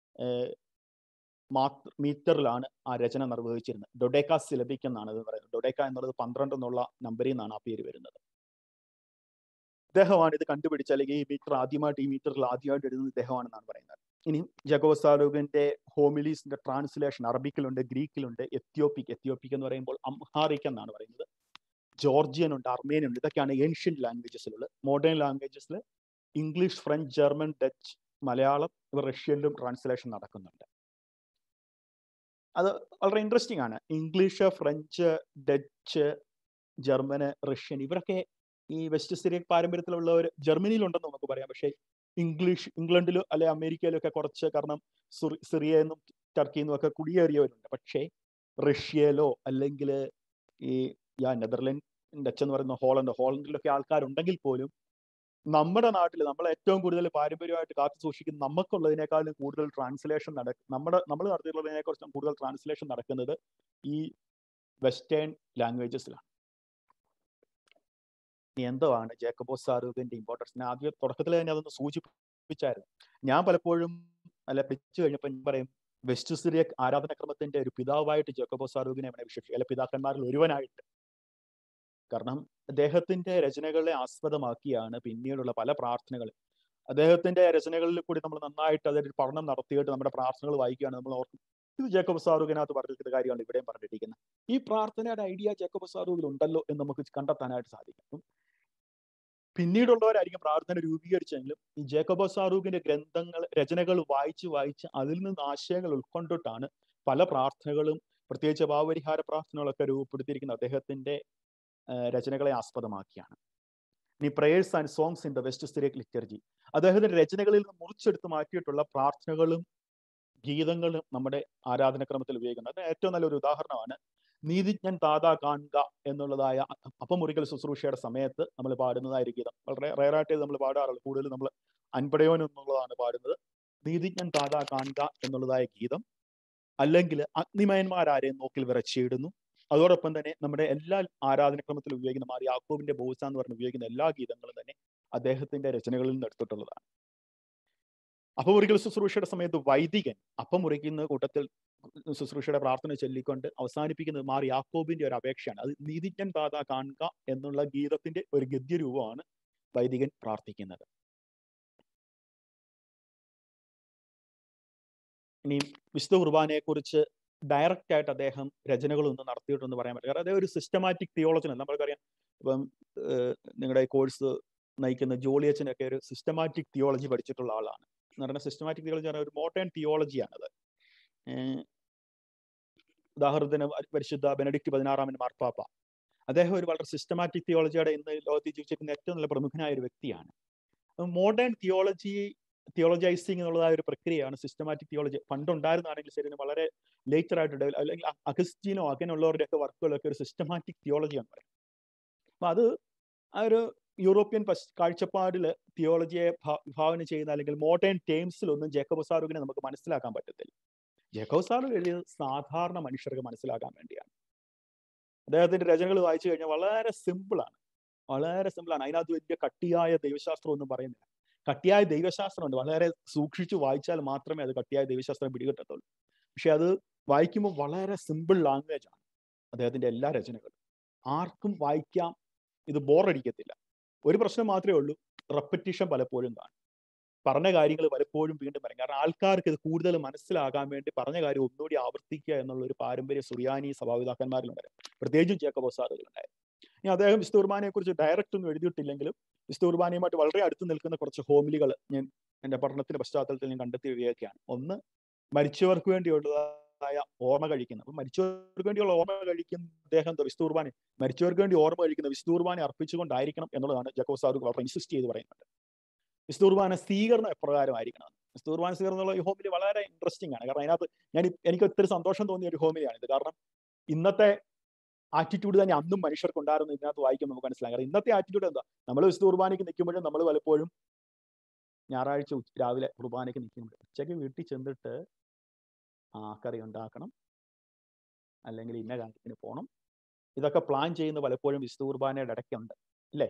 മീറ്ററിലാണ് ആ രചന നിർവഹിച്ചിരുന്നത് ഡൊഡേക്ക സിലബിക് എന്നാണ് ഇത് പറയുന്നത് ഡൊഡേക്ക എന്നുള്ളത് പന്ത്രണ്ട് എന്നുള്ള നമ്പറിൽ നിന്നാണ് ആ പേര് വരുന്നത് ഇദ്ദേഹമാണ് ഇത് കണ്ടുപിടിച്ച അല്ലെങ്കിൽ ഈ മീറ്റർ ആദ്യമായിട്ട് ഈ മീറ്ററിൽ ആദ്യമായിട്ട് എഴുതുന്നത് ഇദ്ദേഹമാണെന്നാണ് പറയുന്നത് ഇനി ജഗോസാറുവിന്റെ ഹോമിലീസിന്റെ ട്രാൻസ്ലേഷൻ അറബിക്കിലുണ്ട് ഗ്രീക്കിലുണ്ട് എത്യോപ്പിക് എത്യോപ്പിക് എന്ന് പറയുമ്പോൾ അംഹാറിക് എന്നാണ് പറയുന്നത് ജോർജിയൻ ഉണ്ട് അർമേനിയൻ ഉണ്ട് ഇതൊക്കെയാണ് ഏൻഷ്യൻ ലാംഗ്വേജസിലുള്ളത് മോഡേൺ ലാംഗ്വേജസിൽ English French German Dutch Malayalam ഇവ റഷ്യനിലും ട്രാൻസ്ലേഷൻ നടക്കുന്നുണ്ട് അത് വളരെ ഇൻട്രസ്റ്റിംഗ് ആണ് English French Dutch German Russian ഇവരൊക്കെ ഈ വെസ്റ്റ് സിറിയൻ പാരമ്പര്യത്തിലുള്ളവർ ജർമ്മനിയിലുണ്ടെന്ന് നമുക്ക് പറയാം പക്ഷേ ഇംഗ്ലീഷ് ഇംഗ്ലണ്ടിലും അല്ലെ അമേരിക്കയിലും ഒക്കെ കുറച്ച് കാരണം സിറിയ എന്നും ടർക്കിയിൽ നിന്നും ഒക്കെ കുടിയേറിയവരുണ്ട് പക്ഷേ റഷ്യയിലോ അല്ലെങ്കിൽ ഈ യാ നെതർലൻഡ് ഡച്ച് എന്ന് പറയുന്ന ഹോളണ്ട് ഹോളണ്ടിലൊക്കെ ആൾക്കാരുണ്ടെങ്കിൽ പോലും നമ്മുടെ നാട്ടിൽ നമ്മൾ ഏറ്റവും കൂടുതൽ പാരമ്പര്യമായിട്ട് കാത്തു സൂക്ഷിക്കുന്ന നമുക്കുള്ളതിനേക്കാളും കൂടുതൽ ട്രാൻസ്ലേഷൻ നട നമ്മുടെ നമ്മൾ നടത്തിയിട്ടുള്ളതിനെ കുറിച്ചും കൂടുതൽ ട്രാൻസ്ലേഷൻ നടക്കുന്നത് ഈ വെസ്റ്റേൺ ലാംഗ്വേജസിലാണ് ഇനി എന്തുവാണ് ജേക്കബോ സാറുവിന്റെ ഇമ്പോർട്ടൻസ് ഞാൻ ആദ്യം തുടക്കത്തിൽ തന്നെ അതൊന്ന് സൂചിപ്പിച്ചായിരുന്നു ഞാൻ പലപ്പോഴും അല്ല പിടിച്ചു കഴിഞ്ഞപ്പോൾ ഞാൻ പറയും വെസ്റ്റ് സിറിയ ആരാധനക്രമത്തിന്റെ ഒരു പിതാവായിട്ട് ജേക്കബോ സാറുവിനെ അവനെ വിശേഷിക്കും അല്ലെ പിതാക്കന്മാരിൽ ഒരുവനായിട്ട് കാരണം അദ്ദേഹത്തിന്റെ രചനകളെ ആസ്പദമാക്കിയാണ് പിന്നീടുള്ള പല പ്രാർത്ഥനകൾ അദ്ദേഹത്തിന്റെ രചനകളിൽ കൂടി നമ്മൾ നന്നായിട്ട് അതൊരു പഠനം നടത്തിയിട്ട് നമ്മുടെ പ്രാർത്ഥനകൾ വായിക്കുകയാണ് നമ്മൾ ഓർക്കും ഇത് ജേക്കബ് സാറുവിനകത്ത് പറഞ്ഞിരിക്കുന്ന കാര്യമാണ് ഇവിടെയും പറഞ്ഞിരിക്കുന്നത് ഈ പ്രാർത്ഥനയുടെ ഐഡിയ ജേക്കബ് സാറുവിൽ ഉണ്ടല്ലോ എന്ന് നമുക്ക് കണ്ടെത്താനായിട്ട് സാധിക്കും പിന്നീടുള്ളവരായിരിക്കും പ്രാർത്ഥന രൂപീകരിച്ചെങ്കിലും ഈ ജേക്കബോ സാറൂഖിന്റെ ഗ്രന്ഥങ്ങൾ രചനകൾ വായിച്ച് വായിച്ച് അതിൽ നിന്ന് ആശയങ്ങൾ ഉൾക്കൊണ്ടിട്ടാണ് പല പ്രാർത്ഥനകളും പ്രത്യേകിച്ച് ഭാവപരിഹാര പ്രാർത്ഥനകളൊക്കെ രൂപപ്പെടുത്തിയിരിക്കുന്ന അദ്ദേഹത്തിന്റെ രചനകളെ ആസ്പദമാക്കിയാണ് ഇനി prayers and songs in the west Syriac liturgy അദ്ദേഹത്തിന്റെ രചനകളിൽ നിന്ന് മുറിച്ചെടുത്ത് മാറ്റിയിട്ടുള്ള പ്രാർത്ഥനകളും ഗീതങ്ങളും നമ്മുടെ ആരാധനക്രമത്തിൽ ഉപയോഗിക്കുന്നത് അത് ഏറ്റവും നല്ലൊരു ഉദാഹരണമാണ് നീതിജ്ഞൻ താതാ കാണുക എന്നുള്ളതായ അപ്പമുറിക്കൽ ശുശ്രൂഷയുടെ സമയത്ത് നമ്മൾ പാടുന്നതായ ഗീതം വളരെ റയറായിട്ട് നമ്മൾ പാടാറുള്ളൂ കൂടുതൽ നമ്മൾ അൻപടയോൻ എന്നുള്ളതാണ് പാടുന്നത് നീതിജ്ഞൻ താതാ കാണുക എന്നുള്ളതായ ഗീതം അല്ലെങ്കിൽ അഗ്നിമയന്മാരാരെയും നോക്കിൽ വിറച്ചിടുന്നു അതോടൊപ്പം തന്നെ നമ്മുടെ എല്ലാ ആരാധനക്രമത്തിലും ഉപയോഗിക്കുന്ന മാറി യാക്കോബിന്റെ ബോസ എന്ന് പറഞ്ഞ് ഉപയോഗിക്കുന്ന എല്ലാ ഗീതങ്ങളും തന്നെ അദ്ദേഹത്തിന്റെ രചനകളിൽ നിന്ന് എടുത്തിട്ടുള്ളതാണ് അപ്പമുറിക്കൽ ശുശ്രൂഷയുടെ സമയത്ത് വൈദികൻ അപ്പം മുറിക്കുന്ന കൂട്ടത്തിൽ ശുശ്രൂഷയുടെ പ്രാർത്ഥന ചൊല്ലിക്കൊണ്ട് അവസാനിപ്പിക്കുന്നത് മാറി യാക്കോബിന്റെ ഒരു അപേക്ഷയാണ് അത് നീതിജ്ഞൻ താത കാണുക എന്നുള്ള ഗീതത്തിന്റെ ഒരു ഗദ്യരൂപമാണ് വൈദികൻ പ്രാർത്ഥിക്കുന്നത് ഇനി വിശുദ്ധ കുർബാനയെ കുറിച്ച് ഡയറക്റ്റ് ആയിട്ട് അദ്ദേഹം രചനകളൊന്നും നടത്തിയിട്ടൊന്നും പറയാൻ പറ്റില്ല കാരണം അദ്ദേഹം ഒരു സിസ്റ്റമാറ്റിക് തിയോളജി നമ്മൾക്കറിയാം ഇപ്പം നിങ്ങളുടെ കോഴ്സ് നയിക്കുന്ന ജോളിയച്ചനൊക്കെ ഒരു സിസ്റ്റമാറ്റിക് തിയോളജി പഠിച്ചിട്ടുള്ള ആളാണ് എന്ന് പറഞ്ഞാൽ സിസ്റ്റമാറ്റിക് തിയോളജി പറഞ്ഞാൽ ഒരു മോഡേൺ തിയോളജിയാണത് ഉദാഹരണത്തിന് പരിശുദ്ധ ബെനഡിക്ട് പതിനാറാമൻ മാർപ്പാപ്പ അദ്ദേഹം ഒരു വളരെ സിസ്റ്റമാറ്റിക് തിയോളജിയുടെ ഇന്ന് ലോകത്തിൽ ജീവിച്ചിരിക്കുന്ന ഏറ്റവും നല്ല പ്രമുഖനായ ഒരു വ്യക്തിയാണ് മോഡേൺ തിയോളജി തിയോളജൈസിങ് എന്നുള്ളതായ ഒരു പ്രക്രിയയാണ് സിസ്റ്റമാറ്റിക് തിയോളജി പണ്ടുണ്ടായിരുന്നാണെങ്കിൽ ശരി വളരെ ലേറ്റർ ആയിട്ട് ഡെവലപ്പ് അല്ലെങ്കിൽ അഗസ്റ്റിനോ അങ്ങനെയുള്ളവരുടെ ഒക്കെ വർക്കുകളൊക്കെ ഒരു സിസ്റ്റമാറ്റിക് തിയോളജിയാണ് പറയുന്നത് അപ്പൊ അത് ആ ഒരു യൂറോപ്യൻ കാഴ്ചപ്പാടിൽ തിയോളജിയെ വിഭാവന ചെയ്യുന്ന അല്ലെങ്കിൽ മോഡേൺ ടേംസിലൊന്നും ജേക്കബ് സാറുവിനെ നമുക്ക് മനസ്സിലാക്കാൻ പറ്റത്തില്ല ജേക്കബ് സാറു എഴുതിയത് സാധാരണ മനുഷ്യർക്ക് മനസ്സിലാക്കാൻ വേണ്ടിയാണ് അദ്ദേഹത്തിന്റെ രചനകൾ വായിച്ചു കഴിഞ്ഞാൽ വളരെ സിമ്പിളാണ് വളരെ സിമ്പിളാണ് അതിനകത്ത് വലിയ കട്ടിയായ ദൈവശാസ്ത്രം ഒന്നും പറയുന്നില്ല കട്ടിയായ ദൈവശാസ്ത്രമുണ്ട് വളരെ സൂക്ഷിച്ചു വായിച്ചാൽ മാത്രമേ അത് കട്ടിയായ ദൈവശാസ്ത്രം പിടികിട്ടത്തുള്ളൂ പക്ഷെ അത് വായിക്കുമ്പോൾ വളരെ സിമ്പിൾ ലാംഗ്വേജ് ആണ് അദ്ദേഹത്തിന്റെ എല്ലാ രചനകളും ആർക്കും വായിക്കാം ഇത് ബോറടിക്കത്തില്ല ഒരു പ്രശ്നം മാത്രമേ ഉള്ളൂ റെപ്പറ്റീഷൻ പലപ്പോഴും കാണും പറഞ്ഞ കാര്യങ്ങൾ പലപ്പോഴും വീണ്ടും പറയും കാരണം ആൾക്കാർക്ക് ഇത് കൂടുതൽ മനസ്സിലാകാൻ വേണ്ടി പറഞ്ഞ കാര്യം ഒന്നുകൂടി ആവർത്തിക്കുക എന്നുള്ള ഒരു പാരമ്പര്യ സുറിയാനി സഭാപിതാക്കന്മാരിലുണ്ടായിരുന്നു പ്രത്യേകിച്ചും ജേക്കബോസാറുകളുണ്ടായിരുന്നു ഇനി അദ്ദേഹം വിസ്തുർബാനെ കുറിച്ച് ഡയറക്റ്റ് ഒന്നും എഴുതിയിട്ടില്ലെങ്കിലും വിസ്തുർബാനയുമായിട്ട് വളരെ അടുത്ത് നിൽക്കുന്ന കുറച്ച് ഹോമിലികൾ ഞാൻ എൻ്റെ പഠനത്തിന്റെ പശ്ചാത്തലത്തിൽ ഞാൻ കണ്ടെത്തി വരികയൊക്കെയാണ് ഒന്ന് മരിച്ചവർക്ക് വേണ്ടിയുള്ളതായ ഓർമ്മ കഴിക്കുന്ന അപ്പൊ മരിച്ചവർക്ക് വേണ്ടിയുള്ള ഓർമ്മ കഴിക്കുന്ന അദ്ദേഹം വിസ്തുർബാനെ മരിച്ചവർക്ക് വേണ്ടി ഓർമ്മ കഴിക്കുന്ന വിസ്തുർബാനെ അർപ്പിച്ചുകൊണ്ടായിരിക്കണം എന്നുള്ളതാണ് ജക്കോസാറ് വളരെ ഇൻസിസ്റ്റ് ചെയ്ത് പറയുന്നത് വിസ്തുർബാന സ്വീകരണം എപ്രകാരമായിരിക്കണം വിസ്തുർബാന സ്വീകരണം എന്നുള്ള ഈ ഹോമിലി വളരെ ഇൻട്രസ്റ്റിംഗ് ആണ് കാരണം അതിനകത്ത് ഞാൻ എനിക്ക് ഒത്തിരി സന്തോഷം തോന്നിയ ഒരു ഹോമിലിയാണ് ഇത് കാരണം ഇന്നത്തെ ആറ്റിറ്റ്യൂഡ് തന്നെ അന്നും മനുഷ്യർക്ക് ഉണ്ടായിരുന്നു ഇതിനകത്ത് വായിക്കുമ്പോൾ നമുക്ക് മനസ്സിലാക്കാം കാരണം ഇന്നത്തെ ആറ്റിറ്റ്യൂഡ് എന്താ നമ്മൾ വിശുദ്ധ കുർബാനയ്ക്ക് നിൽക്കുമ്പോഴും നമ്മൾ പലപ്പോഴും ഞായറാഴ്ച രാവിലെ കുർബാനയ്ക്ക് നിൽക്കുമ്പോൾ ഉച്ചയ്ക്ക് വീട്ടിൽ ചെന്നിട്ട് ആ കറി ഉണ്ടാക്കണം അല്ലെങ്കിൽ ഇന്ന കാര്യത്തിന് പോകണം ഇതൊക്കെ പ്ലാൻ ചെയ്യുന്ന പലപ്പോഴും വിശുദ്ധ കുർബാനയുടെ ഇടയ്ക്കുണ്ട് അല്ലേ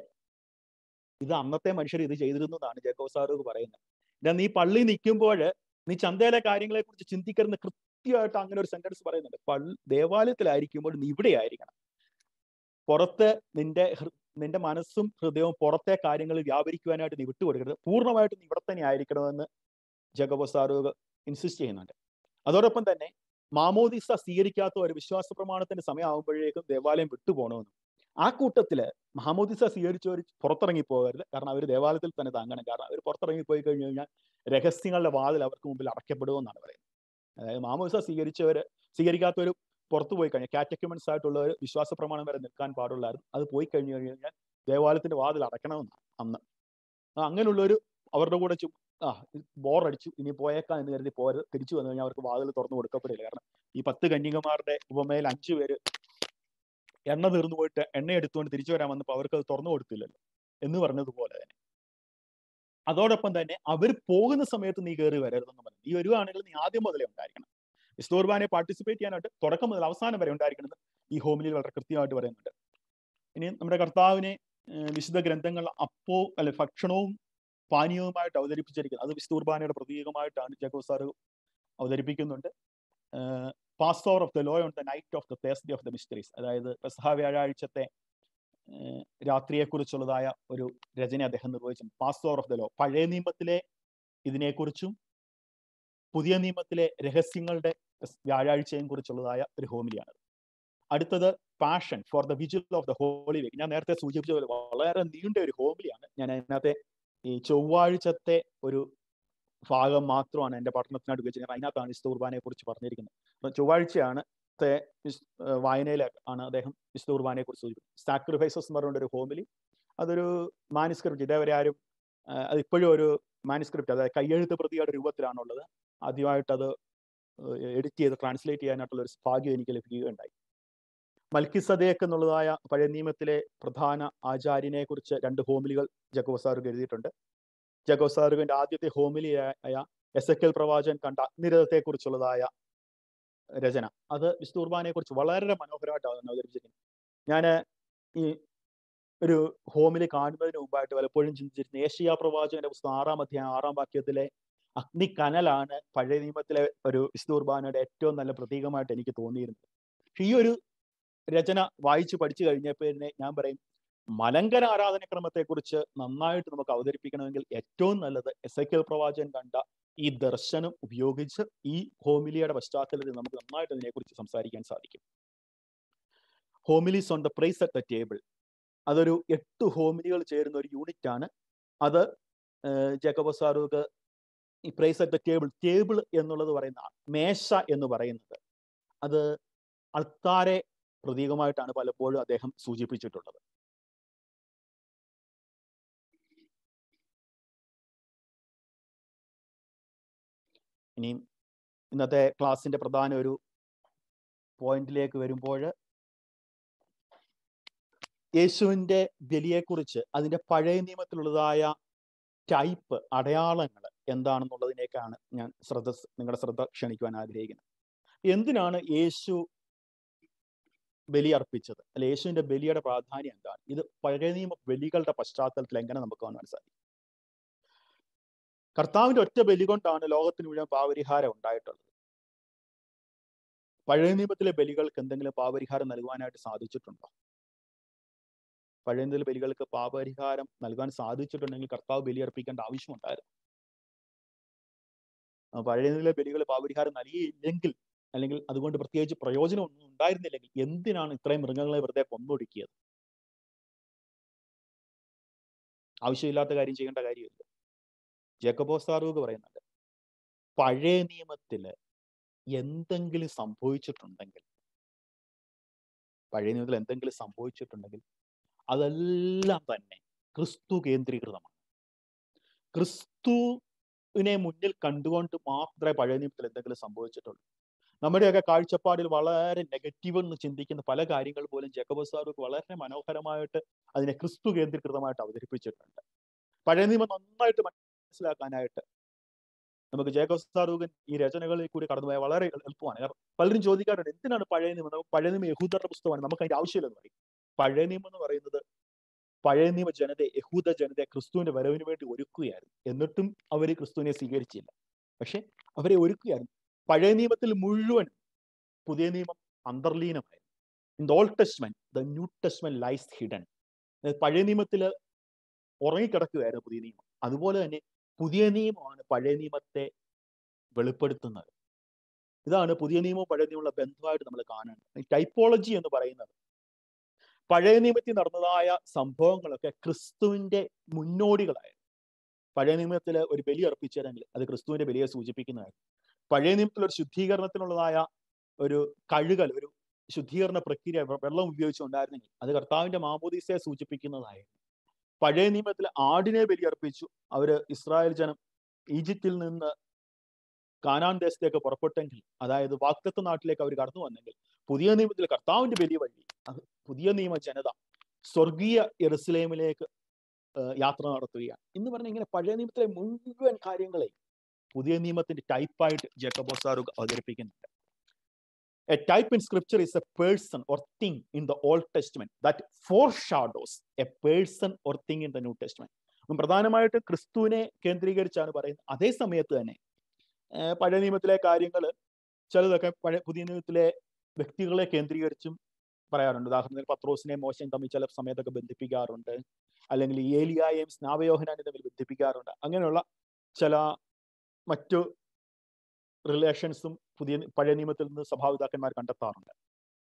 ഇത് അന്നത്തെ മനുഷ്യർ ഇത് ചെയ്തിരുന്നതാണ് ജേക്കോബ് സാറ് പറയുന്നത് ഞാൻ നീ പള്ളി നിൽക്കുമ്പോൾ നീ ചന്തയിലെ കാര്യങ്ങളെ കുറിച്ച് ചിന്തിക്കരുന്ന കൃത്യമായിട്ട് അങ്ങനെ ഒരു സെന്റൻസ് പറയുന്നുണ്ട് പള്ളി ദേവാലയത്തിലായിരിക്കുമ്പോൾ നീ ഇവിടെ ആയിരിക്കണം പുറത്ത് നിന്റെ നിന്റെ മനസ്സും ഹൃദയവും പുറത്തെ കാര്യങ്ങൾ വ്യാപരിക്കുവാനായിട്ട് നീ വിട്ടുകൊടുക്കരുത് പൂർണ്ണമായിട്ട് നീ ഇവിടെ തന്നെ ആയിരിക്കണമെന്ന് ജഗബോ സാറ് ഇൻസിസ്റ്റ് ചെയ്യുന്നുണ്ട് അതോടൊപ്പം തന്നെ മാമോദിസ സ്വീകരിക്കാത്ത ഒരു വിശ്വാസ പ്രമാണത്തിന്റെ സമയമാകുമ്പോഴേക്കും ദേവാലയം വിട്ടുപോകണമെന്നും ആ കൂട്ടത്തില് മഹമ്മൂദിസ സ്വീകരിച്ചവർ പുറത്തിറങ്ങി പോകരുത് കാരണം അവർ ദേവാലയത്തിൽ തന്നെ തങ്ങണം കാരണം അവർ പുറത്തിറങ്ങി പോയി കഴിഞ്ഞു കഴിഞ്ഞാൽ രഹസ്യങ്ങളുടെ വാതിൽ അവർക്ക് മുമ്പിൽ അടയ്ക്കപ്പെടുമെന്നാണ് പറയുന്നത് അതായത് മാമോദിസ സ്വീകരിച്ചവര് സ്വീകരിക്കാത്തവർ പുറത്തു പോയി കഴിഞ്ഞാൽ കാറ്റക്യുമെന്റ്സ് ആയിട്ടുള്ളവർ വിശ്വാസ പ്രമാണം വരെ നിൽക്കാൻ പാടുള്ളായിരുന്നു അത് പോയി കഴിഞ്ഞു കഴിഞ്ഞാൽ ദേവാലയത്തിന്റെ വാതിൽ അടയ്ക്കണമെന്നാണ് അന്ന് അങ്ങനെയുള്ളൊരു അവരുടെ കൂടെ ചു ആ ബോറടിച്ചു ഇനി പോയേക്കാം എന്ന് കരുതി പോയത് തിരിച്ചു വന്നു കഴിഞ്ഞാൽ അവർക്ക് വാതിൽ തുറന്നു കൊടുക്കപ്പെടില്ല കാരണം ഈ പത്ത് കന്യകമാരുടെ ഉപമയിൽ അഞ്ചു പേര് എണ്ണ തീർന്നു പോയിട്ട് എണ്ണ എടുത്തുകൊണ്ട് തിരിച്ചു വരാൻ വന്നപ്പോൾ അവർക്ക് അത് തുറന്നു കൊടുത്തില്ലല്ലോ എന്ന് പറഞ്ഞതുപോലെ തന്നെ അതോടൊപ്പം തന്നെ അവർ പോകുന്ന സമയത്ത് നീ കയറി വരരുതെന്ന് പറഞ്ഞു നീ വരുവാണെങ്കിൽ നീ ആദ്യം മുതലേ ഉണ്ടായിരിക്കണം ഇസ്തോർബാനെ പാർട്ടിസിപ്പേറ്റ് ചെയ്യാനായിട്ട് തുടക്കം മുതൽ അവസാനം വരെ ഉണ്ടായിരിക്കുന്നത് ഈ ഹോമിലിയിൽ വളരെ കൃത്യമായിട്ട് പറയുന്നുണ്ട് ഇനി നമ്മുടെ കർത്താവിനെ വിശുദ്ധ ഗ്രന്ഥങ്ങൾ അപ്പോ അല്ലെ ഭക്ഷണവും പാനീയവുമായിട്ട് അവതരിപ്പിച്ചിരിക്കുന്നത് അത് വിസ്തൂർബാനയുടെ പ്രതീകമായിട്ടാണ് ജഗോ സാറ് അവതരിപ്പിക്കുന്നുണ്ട് passover of the law on the night of the Thursday of the mysteries അതായത് പെസഹ വ്യാഴാഴ്ചത്തെ രാത്രിയെക്കുറിച്ചുള്ളതായ ഒരു രചന അദ്ദേഹം നിർവഹിച്ചു passover of the law പഴയ നിയമത്തിലെ ഇതിനെക്കുറിച്ചും പുതിയ നിയമത്തിലെ രഹസ്യങ്ങളുടെ വ്യാഴാഴ്ചയും കുറിച്ചുള്ളതായ ഒരു ഹോമിലിയാണ് അടുത്തത് passion for the vigil of the holy week ഞാൻ നേരത്തെ സൂചിപ്പിച്ച പോലെ വളരെ നീണ്ട ഒരു ഹോമിലിയാണ് ഞാൻ അതിനകത്തെ ഈ ചൊവ്വാഴ്ചത്തെ ഒരു ഭാഗം മാത്രമാണ് എൻ്റെ പഠനത്തിനായിട്ട് ഉപയോഗിച്ചത് അതിനകത്താണ് വിശുദ്ധ കുർബാനയെ കുറിച്ച് പറഞ്ഞിരിക്കുന്നത് ചൊവ്വാഴ്ചയാണ് വായനയിൽ ആണ് അദ്ദേഹം വിശുദ്ധ കുർബാനയെ കുറിച്ച് സൂചിപ്പിക്കുന്നത് സാക്രിഫൈസസ് എന്ന് പറഞ്ഞ ഒരു ഹോമിലി അതൊരു മാനുസ്ക്രിപ്റ്റ് ഇതേവരെ ആരും അത് ഇപ്പോഴും ഒരു മാനുസ്ക്രിപ്റ്റ് അതായത് കയ്യെഴുത്ത് പ്രതിയുടെ രൂപത്തിലാണുള്ളത് ആദ്യമായിട്ട് അത് എഡിറ്റ് ചെയ്ത് ട്രാൻസ്ലേറ്റ് ചെയ്യാനായിട്ടുള്ള ഒരു ഭാഗ്യം എനിക്ക് ലഭിക്കുകയുണ്ടായി മൽക്കിസദേക്ക് എന്നുള്ളതായ പഴയ നിയമത്തിലെ പ്രധാന ആചാര്യനെ കുറിച്ച് രണ്ട് ഹോമിലികൾ ജഗോസാറുക്ക് എഴുതിയിട്ടുണ്ട് ജഗോസാറുവിന്റെ ആദ്യത്തെ ഹോമിലിയായ എസ് എക്കൽ പ്രവാചകൻ കണ്ട അഗ്നിരഥത്തെ കുറിച്ചുള്ളതായ രചന അത് വിസ്തുർബാനെ കുറിച്ച് വളരെ മനോഹരമായിട്ടാണ് അവതരിപ്പിച്ചിരിക്കുന്നത് ഞാൻ ഈ ഒരു ഹോമിലി കാണുന്നതിന് മുമ്പായിട്ട് പലപ്പോഴും ചിന്തിച്ചിരുന്നു ഏഷ്യ പ്രവാചകന്റെ പുസ്തകം ആറാം അധ്യായം ആറാം വാക്യത്തിലെ അഗ്നിക്കനലാണ് പഴയ നിയമത്തിലെ ഒരു വിസ്തുർബാനയുടെ ഏറ്റവും നല്ല പ്രതീകമായിട്ട് എനിക്ക് തോന്നിയിരുന്നത് പക്ഷെ ഈ ഒരു രചന വായിച്ചു പഠിച്ചു കഴിഞ്ഞപ്പോൾ തന്നെ ഞാൻ പറയും മലങ്കര ആരാധനക്രമത്തെക്കുറിച്ച് നന്നായിട്ട് നമുക്ക് അവതരിപ്പിക്കണമെങ്കിൽ ഏറ്റവും നല്ലത് എസ് എ കെൽ പ്രവാചകൻ കണ്ട ഈ ദർശനം ഉപയോഗിച്ച് ഈ ഹോമിലിയുടെ പശ്ചാത്തലത്തിൽ നമുക്ക് നന്നായിട്ട് അതിനെക്കുറിച്ച് സംസാരിക്കാൻ സാധിക്കും homilies on the prize at the table അതൊരു എട്ട് ഹോമിലികൾ ചേരുന്ന ഒരു യൂണിറ്റ് ആണ് അത് ജേക്കബോ സാറൂക്ക് ഈ prize at the table table എന്നുള്ളത് പറയുന്ന മേശ എന്ന് പറയുന്നത് അത് അൾത്താരെ പ്രതീകമായിട്ടാണ് പലപ്പോഴും അദ്ദേഹം സൂചിപ്പിച്ചിട്ടുള്ളത് ഇനിയും ഇന്നത്തെ ക്ലാസ്സിന്റെ പ്രധാന ഒരു പോയിന്റിലേക്ക് വരുമ്പോൾ യേശുവിന്റെ ബലിയെക്കുറിച്ച് അതിന്റെ പഴയ നിയമത്തിലുള്ളതായ ടൈപ്പ് അടയാളങ്ങൾ എന്താണെന്നുള്ളതിനേക്കാണ് ഞാൻ ശ്രദ്ധ നിങ്ങളുടെ ശ്രദ്ധ ക്ഷണിക്കുവാൻ ആഗ്രഹിക്കുന്നത് എന്തിനാണ് യേശു ബലി അർപ്പിച്ചത് അല്ലെ യേശുവിന്റെ ബലിയുടെ പ്രാധാന്യം എന്താണ് ഇത് പഴയ നിയമ ബലികളുടെ പശ്ചാത്തലത്തിൽ എങ്ങനെ നമുക്ക് കാണാൻ സാധിക്കും കർത്താവിന്റെ ഒറ്റ ബലി കൊണ്ടാണ് ലോകത്തിന് മുഴുവൻ പാപരിഹാരം ഉണ്ടായിട്ടുള്ളത് പഴയ നിയമത്തിലെ ബലികൾക്ക് എന്തെങ്കിലും പാപരിഹാരം നൽകുവാനായിട്ട് സാധിച്ചിട്ടുണ്ടോ പഴയ നിയമത്തിലെ ബലികൾക്ക് പാപരിഹാരം നൽകാൻ സാധിച്ചിട്ടുണ്ടെങ്കിൽ കർത്താവ് ബലി അർപ്പിക്കേണ്ട ആവശ്യമുണ്ടായിരുന്നു പഴയ നിയമത്തിലെ ബലികൾ പാപരിഹാരം നൽകിയില്ലെങ്കിൽ അല്ലെങ്കിൽ അതുകൊണ്ട് പ്രത്യേകിച്ച് പ്രയോജനം ഒന്നും ഉണ്ടായിരുന്നില്ലെങ്കിൽ എന്തിനാണ് ഇത്രയും മൃഗങ്ങളെ വെറുതെ കൊന്നൊടുക്കിയത് ആവശ്യമില്ലാത്ത കാര്യം ചെയ്യേണ്ട കാര്യമില്ല ജേക്കബോ സാറൂക്ക് പറയുന്നുണ്ട് പഴയ നിയമത്തില് എന്തെങ്കിലും സംഭവിച്ചിട്ടുണ്ടെങ്കിൽ പഴയ നിയമത്തിൽ എന്തെങ്കിലും സംഭവിച്ചിട്ടുണ്ടെങ്കിൽ അതെല്ലാം തന്നെ ക്രിസ്തു കേന്ദ്രീകൃതമാണ് ക്രിസ്തുവിനെ മുന്നിൽ കണ്ടുകൊണ്ട് മാത്രമേ പഴയ നിയമത്തിൽ എന്തെങ്കിലും സംഭവിച്ചിട്ടുള്ളൂ നമ്മുടെയൊക്കെ കാഴ്ചപ്പാടിൽ വളരെ നെഗറ്റീവ് എന്ന് ചിന്തിക്കുന്ന പല കാര്യങ്ങൾ പോലും ജക്കബോ സാറുക്ക് വളരെ മനോഹരമായിട്ട് അതിനെ ക്രിസ്തു കേന്ദ്രീകൃതമായിട്ട് അവതരിപ്പിച്ചിട്ടുണ്ട് പഴയ നിയമം നന്നായിട്ട് മനസ്സിലാക്കാനായിട്ട് നമുക്ക് ജേക്കബ് സാറൂഖൻ ഈ രചനകളിൽ കൂടി കടന്നുപോയ വളരെ എളുപ്പമാണ് കാരണം പലരും ചോദിക്കാറുണ്ട് എന്തിനാണ് പഴയ നിയമം പഴയ നിയമം യഹൂദരുടെ പുസ്തകമാണ് നമുക്ക് അതിന്റെ ആവശ്യമില്ലെന്ന് പറയും പഴയ നിയമം എന്ന് പറയുന്നത് പഴയ നിയമ ജനതയെ യഹൂദ ജനതയെ ക്രിസ്തുവിന്റെ വരവിന് വേണ്ടി ഒരുക്കുകയായിരുന്നു എന്നിട്ടും അവർ ക്രിസ്തുവിനെ സ്വീകരിച്ചില്ല പക്ഷെ അവരെ ഒരുക്കുകയായിരുന്നു പഴയ നിയമത്തിൽ മുഴുവൻ പുതിയ നിയമം അന്തർലീനമായിരുന്നു in the old testament the new testament lies hidden പഴയ നിയമത്തിൽ ഉറങ്ങിക്കിടക്കുകയായിരുന്നു പുതിയ നിയമം അതുപോലെ തന്നെ പുതിയ നിയമമാണ് പഴയ നിയമത്തെ വെളിപ്പെടുത്തുന്നത് ഇതാണ് പുതിയ നിയമവും പഴയ നിയമമുള്ള ബന്ധമായിട്ട് നമ്മൾ കാണേണ്ടത് ടൈപ്പോളജി എന്ന് പറയുന്നത് പഴയ നിയമത്തിൽ നടന്നതായ സംഭവങ്ങളൊക്കെ ക്രിസ്തുവിന്റെ മുന്നോടികളായിരുന്നു പഴയ നിയമത്തിൽ ഒരു ബലി അർപ്പിച്ചിരുന്നെങ്കിൽ അത് ക്രിസ്തുവിന്റെ ബലിയെ സൂചിപ്പിക്കുന്നതായിരുന്നു പഴയ നിയമത്തിൽ ഒരു ശുദ്ധീകരണത്തിനുള്ളതായ ഒരു കഴുകൽ ഒരു ശുദ്ധീകരണ പ്രക്രിയ വെള്ളം ഉപയോഗിച്ചുണ്ടായിരുന്നെങ്കിൽ അത് കർത്താവിന്റെ മാമോദീസയെ സൂചിപ്പിക്കുന്നതായിരുന്നു പഴയ നിയമത്തിൽ ആടിനെ ബലി അർപ്പിച്ചു അവര് ഇസ്രായേൽ ജനം ഈജിപ്തിൽ നിന്ന് കാനാൻ ദേശത്തേക്ക് പുറപ്പെട്ടെങ്കിൽ അതായത് വാക്തത്വ നാട്ടിലേക്ക് അവർ കടന്നു വന്നെങ്കിൽ പുതിയ നിയമത്തിൽ കർത്താവിന്റെ ബലി വഴി പുതിയ നിയമ ജനത സ്വർഗീയ എറുസലേമിലേക്ക് യാത്ര നടത്തുകയാണ് എന്ന് പറഞ്ഞാൽ ഇങ്ങനെ പഴയ നിയമത്തിലെ മുഴുവൻ കാര്യങ്ങളെ പുതിയ നിയമത്തിന്റെ ടൈപ്പായിട്ട് ജേക്കബോ സാറുഖ് അവതരിപ്പിക്കുന്നുണ്ട് a type in scripture is a person or thing in the old testament that foreshadows a person or thing in the new testament പ്രധാനമായിട്ട് ക്രിസ്തുവിനെ കേന്ദ്രീകരിച്ചാണ് പറയുന്നത് അതേ സമയത്ത് തന്നെ പഴയ നിയമത്തിലെ കാര്യങ്ങൾ ചിലതൊക്കെ പഴയ പുതിയ നിയമത്തിലെ വ്യക്തികളെ കേന്ദ്രീകരിച്ചും പറയാറുണ്ട് ഉദാഹരണത്തിന് പത്രോസിനെയും മോശം തമ്മിൽ ചില സമയത്തൊക്കെ ബന്ധിപ്പിക്കാറുണ്ട് അല്ലെങ്കിൽ ഏലിയായെയും സ്നാവയോഹനാനെയും തമ്മിൽ ബന്ധിപ്പിക്കാറുണ്ട് അങ്ങനെയുള്ള ചില മറ്റു റിലേഷൻസും പുതിയ പഴയ നിയമത്തിൽ നിന്ന് സഭാപിതാക്കന്മാർ കണ്ടെത്താറുണ്ട്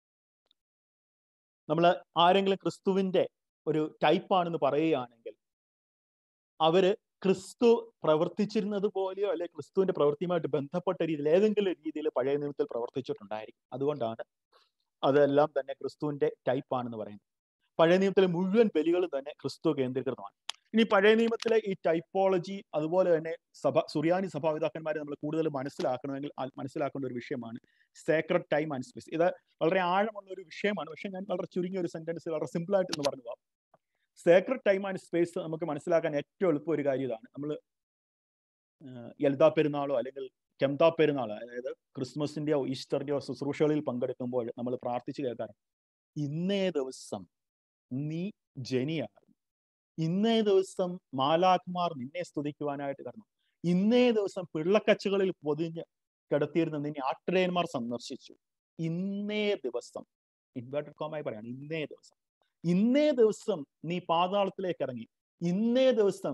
നമ്മൾ ആരെങ്കിലും ക്രിസ്തുവിന്റെ ഒരു ടൈപ്പാണെന്ന് പറയുകയാണെങ്കിൽ അവര് ക്രിസ്തു പ്രവർത്തിച്ചിരുന്നത് പോലെയോ അല്ലെ ക്രിസ്തുവിന്റെ പ്രവൃത്തിയുമായിട്ട് ബന്ധപ്പെട്ട രീതിയിൽ ഏതെങ്കിലും രീതിയിൽ പഴയ നിയമത്തിൽ പ്രവർത്തിച്ചിട്ടുണ്ടായിരിക്കും അതുകൊണ്ടാണ് അതെല്ലാം തന്നെ ക്രിസ്തുവിന്റെ ടൈപ്പാണെന്ന് പറയുന്നത് പഴയ നിയമത്തിലെ മുഴുവൻ ബലികളും തന്നെ ക്രിസ്തു കേന്ദ്രീകൃതമാണ് ഇനി പഴയ നിയമത്തിലെ ഈ ടൈപ്പോളജി അതുപോലെ തന്നെ സഭ സുറിയാനി സഭാപിതാക്കന്മാരെ നമ്മൾ കൂടുതൽ മനസ്സിലാക്കണമെങ്കിൽ മനസ്സിലാക്കേണ്ട ഒരു വിഷയമാണ് സേക്രഡ് ടൈം ആൻഡ് സ്പേസ് ഇത് വളരെ ആഴമുള്ള ഒരു വിഷയമാണ് പക്ഷെ ഞാൻ വളരെ ചുരുങ്ങിയ ഒരു സെന്റൻസ് വളരെ സിമ്പിൾ ആയിട്ട് എന്ന് പറഞ്ഞു പോകാം സേക്രഡ് ടൈം ആൻഡ് സ്പേസ് നമുക്ക് മനസ്സിലാക്കാൻ ഏറ്റവും എളുപ്പം ഒരു കാര്യം ഇതാണ് നമ്മൾ എൽദാ പെരുന്നാളോ അല്ലെങ്കിൽ കെംതാ പെരുന്നാളോ അതായത് ക്രിസ്മസിന്റെയോ ഈസ്റ്ററിന്റെയോ ശുശ്രൂഷകളിൽ പങ്കെടുക്കുമ്പോൾ നമ്മൾ പ്രാർത്ഥിച്ചു കേൾക്കാറ് ഇന്നേ ദിവസം നീ ജനിയാണ് ഇന്നേ ദിവസം മാലാഖമാർ നിന്നെ സ്തുതിക്കുവാനായിട്ട് കടന്നു ഇന്നേ ദിവസം പിള്ളക്കച്ചുകളിൽ പൊതിഞ്ഞ് കിടത്തിയിരുന്ന നിന്നെ ആട്ടിടയന്മാർ സന്ദർശിച്ചു ഇന്നേ ദിവസം ഇൻവേർട്ടഡ് കോമായി പറയാണ് ഇന്നേ ദിവസം ഇന്നേ ദിവസം നീ പാതാളത്തിലേക്ക് ഇറങ്ങി ഇന്നേ ദിവസം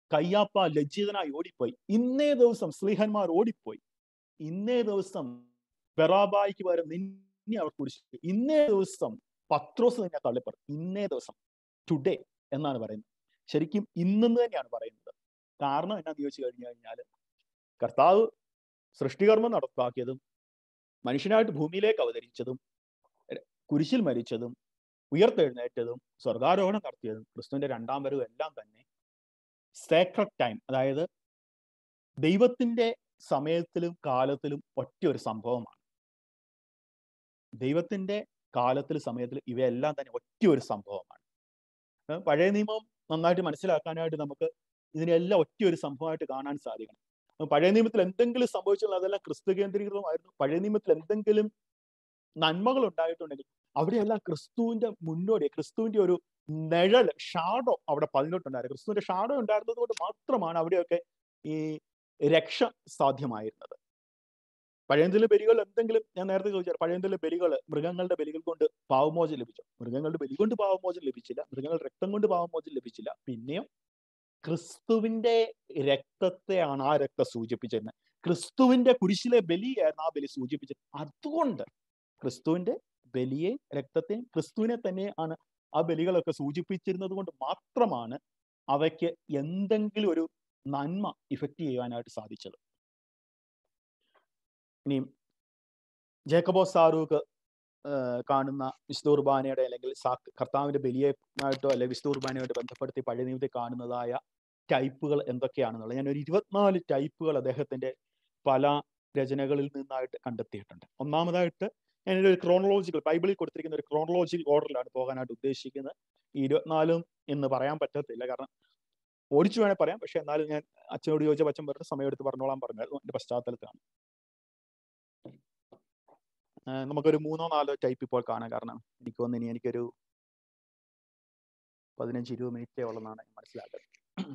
കയ്യാപ്പ ലജ്ജിതനായി ഓടിപ്പോയി ഇന്നേ ദിവസം സ്ലീഹന്മാർ ഓടിപ്പോയി ഇന്നേ ദിവസം ബെറാബായിക്ക് പകരം നിന്നെ അവർ കുടിച്ചു ഇന്നേ ദിവസം പത്രോസ് നിന്നെ തള്ളിപ്പറ ഇന്നേ ദിവസം ടുഡേ എന്നാണ് പറയുന്നത് ശരിക്കും ഇന്നെന്ന് തന്നെയാണ് പറയുന്നത് കാരണം എന്നാന്ന് ചോദിച്ചു കഴിഞ്ഞു കഴിഞ്ഞാൽ കർത്താവ് സൃഷ്ടികർമ്മം നടപ്പാക്കിയതും മനുഷ്യനായിട്ട് ഭൂമിയിലേക്ക് അവതരിച്ചതും കുരിശിൽ മരിച്ചതും ഉയർത്തെഴുന്നേറ്റതും സ്വർഗാരോഹണം നടത്തിയതും ക്രിസ്തുവിന്റെ രണ്ടാം വരവും എല്ലാം തന്നെ സേക്രഡ് ടൈം അതായത് ദൈവത്തിന്റെ സമയത്തിലും കാലത്തിലും ഒറ്റ ഒരു സംഭവമാണ് ദൈവത്തിന്റെ കാലത്തിൽ സമയത്തിൽ ഇവയെല്ലാം തന്നെ ഒറ്റ ഒരു സംഭവമാണ് പഴയ നിയമം നന്നായിട്ട് മനസ്സിലാക്കാനായിട്ട് നമുക്ക് ഇതിനെല്ലാം ഒറ്റ ഒരു സംഭവമായിട്ട് കാണാൻ സാധിക്കണം പഴയ നിയമത്തിൽ എന്തെങ്കിലും സംഭവിച്ചുള്ള അതെല്ലാം ക്രിസ്തു കേന്ദ്രീകൃതമായിരുന്നു പഴയ നിയമത്തിൽ എന്തെങ്കിലും നന്മകൾ ഉണ്ടായിട്ടുണ്ടെങ്കിൽ അവിടെയെല്ലാം ക്രിസ്തുവിന്റെ മുന്നോടി ക്രിസ്തുവിന്റെ ഒരു നിഴൽ ഷാഡോ അവിടെ പതിനെട്ടുണ്ടായിരുന്നു ക്രിസ്തുവിന്റെ ഷാഡോ ഉണ്ടായിരുന്നത് കൊണ്ട് മാത്രമാണ് അവിടെയൊക്കെ ഈ രക്ഷ സാധ്യമായിരുന്നത് പഴയതിലെ ബലികൾ എന്തെങ്കിലും ഞാൻ നേരത്തെ ചോദിച്ചാൽ പഴയതിലെ ബലികൾ മൃഗങ്ങളുടെ ബലികൾ കൊണ്ട് പാവമോചനം ലഭിച്ചു മൃഗങ്ങളുടെ ബലി കൊണ്ട് പാവമോചനം ലഭിച്ചില്ല മൃഗങ്ങളുടെ രക്തം കൊണ്ട് പാവമോചനം ലഭിച്ചില്ല പിന്നെയും ക്രിസ്തുവിന്റെ രക്തത്തെയാണ് ആ രക്തം സൂചിപ്പിച്ചിരുന്നത് ക്രിസ്തുവിന്റെ കുരിശിലെ ബലിയായിരുന്നു ആ ബലി സൂചിപ്പിച്ചത് അതുകൊണ്ട് ക്രിസ്തുവിന്റെ ബലിയെ രക്തത്തെയും ക്രിസ്തുവിനെ തന്നെ ആണ് ആ ബലികളൊക്കെ സൂചിപ്പിച്ചിരുന്നത് കൊണ്ട് മാത്രമാണ് അവയ്ക്ക് എന്തെങ്കിലും ഒരു നന്മ ഇഫക്റ്റ് ചെയ്യുവാനായിട്ട് സാധിച്ചത് ഇനി ജേക്കബോ സാറൂക്ക് കാണുന്ന വിശുദ്ധ കുർബാനയുടെ അല്ലെങ്കിൽ കർത്താവിന്റെ ബലിയായിട്ടോ അല്ലെങ്കിൽ വിശുദ്ധ കുർബാനയായിട്ട് ബന്ധപ്പെടുത്തി പഴയ നിയമത്തിൽ കാണുന്നതായ ടൈപ്പുകൾ എന്തൊക്കെയാണെന്നുള്ളത് ഞാൻ ഒരു ഇരുപത്തിനാല് ടൈപ്പുകൾ അദ്ദേഹത്തിന്റെ പല രചനകളിൽ നിന്നായിട്ട് കണ്ടെത്തിയിട്ടുണ്ട് ഒന്നാമതായിട്ട് ഞാൻ ഒരു ക്രോണോളജിക്കൽ ബൈബിളിൽ കൊടുത്തിരിക്കുന്ന ഒരു ക്രോണോളജിക്കൽ ഓർഡറിലാണ് പോകാനായിട്ട് ഉദ്ദേശിക്കുന്നത് ഈ ഇരുപത്തിനാലും എന്ന് പറയാൻ പറ്റത്തില്ല കാരണം ഓടിച്ചു വേണേൽ പറയാം പക്ഷെ എന്നാലും ഞാൻ അച്ഛനോട് ചോദിച്ച അച്ഛൻ പറഞ്ഞ സമയം എടുത്ത് പറഞ്ഞോളാൻ പറഞ്ഞായിരുന്നു എന്റെ പശ്ചാത്തലത്തിലാണ് നമുക്കൊരു മൂന്നോ നാലോ ടൈപ്പ് ഇപ്പോൾ കാണാം കാരണം എനിക്ക് തോന്നുന്നു ഇനി എനിക്കൊരു പതിനഞ്ച് ഇരുപത് മിനിറ്റേ ഉള്ളതാണ് മനസ്സിലാക്കുന്നത്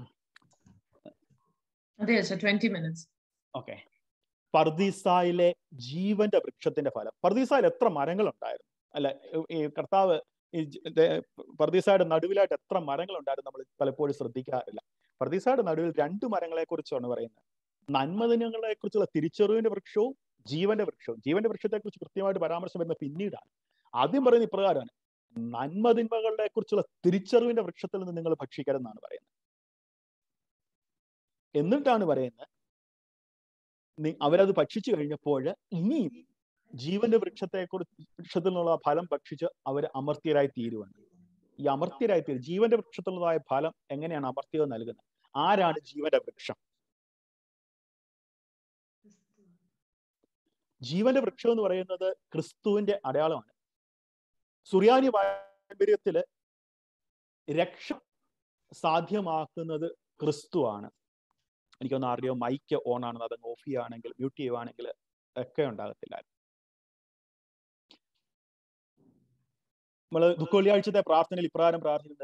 അതെ ട്വന്റി മിനിറ്റ്സ് ഓക്കെ പർദീസായിലെ ജീവന്റെ വൃക്ഷത്തിന്റെ ഫലം പർദീസായിൽ എത്ര മരങ്ങൾ ഉണ്ടായിരുന്നു അല്ല ഈ കർത്താവ് ഈ പർദീസായുടെ നടുവിലായിട്ട് എത്ര മരങ്ങൾ ഉണ്ടായിരുന്നു നമ്മൾ പലപ്പോഴും ശ്രദ്ധിക്കാറില്ല പർദീസായുടെ നടുവിൽ രണ്ട് മരങ്ങളെ കുറിച്ചാണ് പറയുന്നത് നന്മദിനങ്ങളെ കുറിച്ചുള്ള തിരിച്ചറിവിന്റെ വൃക്ഷവും ജീവന്റെ വൃക്ഷവും ജീവന്റെ വൃക്ഷത്തെ കുറിച്ച് കൃത്യമായിട്ട് പരാമർശം വരുന്ന പിന്നീടാണ് ആദ്യം പറയുന്ന ഇപ്രകാരമാണ് നന്മതിന്മകളെ കുറിച്ചുള്ള തിരിച്ചറിവിന്റെ വൃക്ഷത്തിൽ നിന്ന് നിങ്ങൾ ഭക്ഷിക്കരുതെന്നാണ് പറയുന്നത് എന്നിട്ടാണ് പറയുന്നത് അവരത് ഭക്ഷിച്ചു കഴിഞ്ഞപ്പോൾ ഇനിയും ജീവന്റെ വൃക്ഷത്തെ കുറിച്ച് വൃക്ഷത്തിൽ നിന്നുള്ള ഫലം ഭക്ഷിച്ച് അവർ അമർത്യരായി തീരുവാണ് ഈ അമർത്യരായി തീരും ജീവന്റെ വൃക്ഷത്തിലുള്ളതായ ഫലം എങ്ങനെയാണ് അമർത്യത നൽകുന്നത് ആരാണ് ജീവന്റെ വൃക്ഷം ജീവന്റെ വൃക്ഷം എന്ന് പറയുന്നത് ക്രിസ്തുവിന്റെ അടയാളമാണ് സുറിയാനി പാരമ്പര്യത്തില് രക്ഷ സാധ്യമാക്കുന്നത് ക്രിസ്തുവാണ് എനിക്കൊന്ന് അറിയോ മൈക്ക് ഓൺ ആണെന്ന് അതങ്ങ് ഓഫ് ചെയ്യുകയാണെങ്കിൽ മ്യൂട്ട് ചെയ്യുവാണെങ്കിൽ ഒക്കെ ഉണ്ടാകത്തില്ല നമ്മൾ ദുഃഖവെള്ളിയാഴ്ചത്തെ പ്രാർത്ഥനയിൽ ഇപ്രകാരം പ്രാർത്ഥിക്കുന്നത്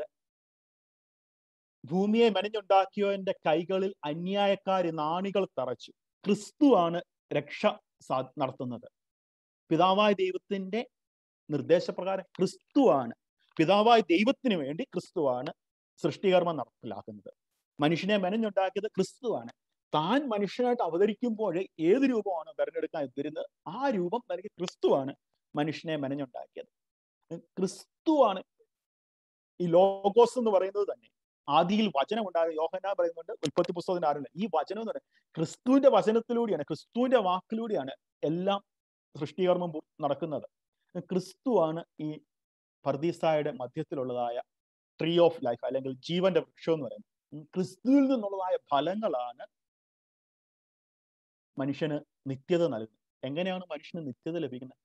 ഭൂമിയെ മെനഞ്ഞുണ്ടാക്കിയവന്റെ കൈകളിൽ അന്യായക്കാരി നാണികൾ തറച്ചു ക്രിസ്തുവാണ് രക്ഷ നടത്തുന്നത് പിതാവായ ദൈവത്തിന്റെ നിർദ്ദേശപ്രകാരം ക്രിസ്തുവാണ് പിതാവായ ദൈവത്തിന് വേണ്ടി ക്രിസ്തുവാണ് സൃഷ്ടികർമ്മം നടപ്പിലാക്കുന്നത് മനുഷ്യനെ മെനഞ്ഞുണ്ടാക്കിയത് ക്രിസ്തുവാണ് താൻ മനുഷ്യനായിട്ട് അവതരിക്കുമ്പോൾ ഏത് രൂപമാണ് തിരഞ്ഞെടുക്കാൻ വരുന്നത് ആ രൂപം നൽകി ക്രിസ്തുവാണ് മനുഷ്യനെ മെനഞ്ഞുണ്ടാക്കിയത് ക്രിസ്തുവാണ് ഈ ലോഗോസ് എന്ന് പറയുന്നത് തന്നെ ആദിയിൽ വചനം ഉണ്ടായ യോഹന പറയുന്നുണ്ട് ഉൽപ്പത്തി പുസ്തകത്തിന്റെ ആരുണ്ട് ഈ വചനം എന്ന് പറയുന്നത് ക്രിസ്തുവിന്റെ വചനത്തിലൂടെയാണ് ക്രിസ്തുവിന്റെ വാക്കിലൂടെയാണ് എല്ലാം സൃഷ്ടികർമ്മം നടക്കുന്നത് ക്രിസ്തുവാണ് ഈ പർദീസായുടെ മധ്യത്തിലുള്ളതായ ട്രീ ഓഫ് ലൈഫ് അല്ലെങ്കിൽ ജീവന്റെ വൃക്ഷം എന്ന് പറയുന്നത് ക്രിസ്തുവിൽ നിന്നുള്ളതായ ഫലങ്ങളാണ് മനുഷ്യന് നിത്യത നൽകുന്നത് എങ്ങനെയാണ് മനുഷ്യന് നിത്യത ലഭിക്കുന്നത്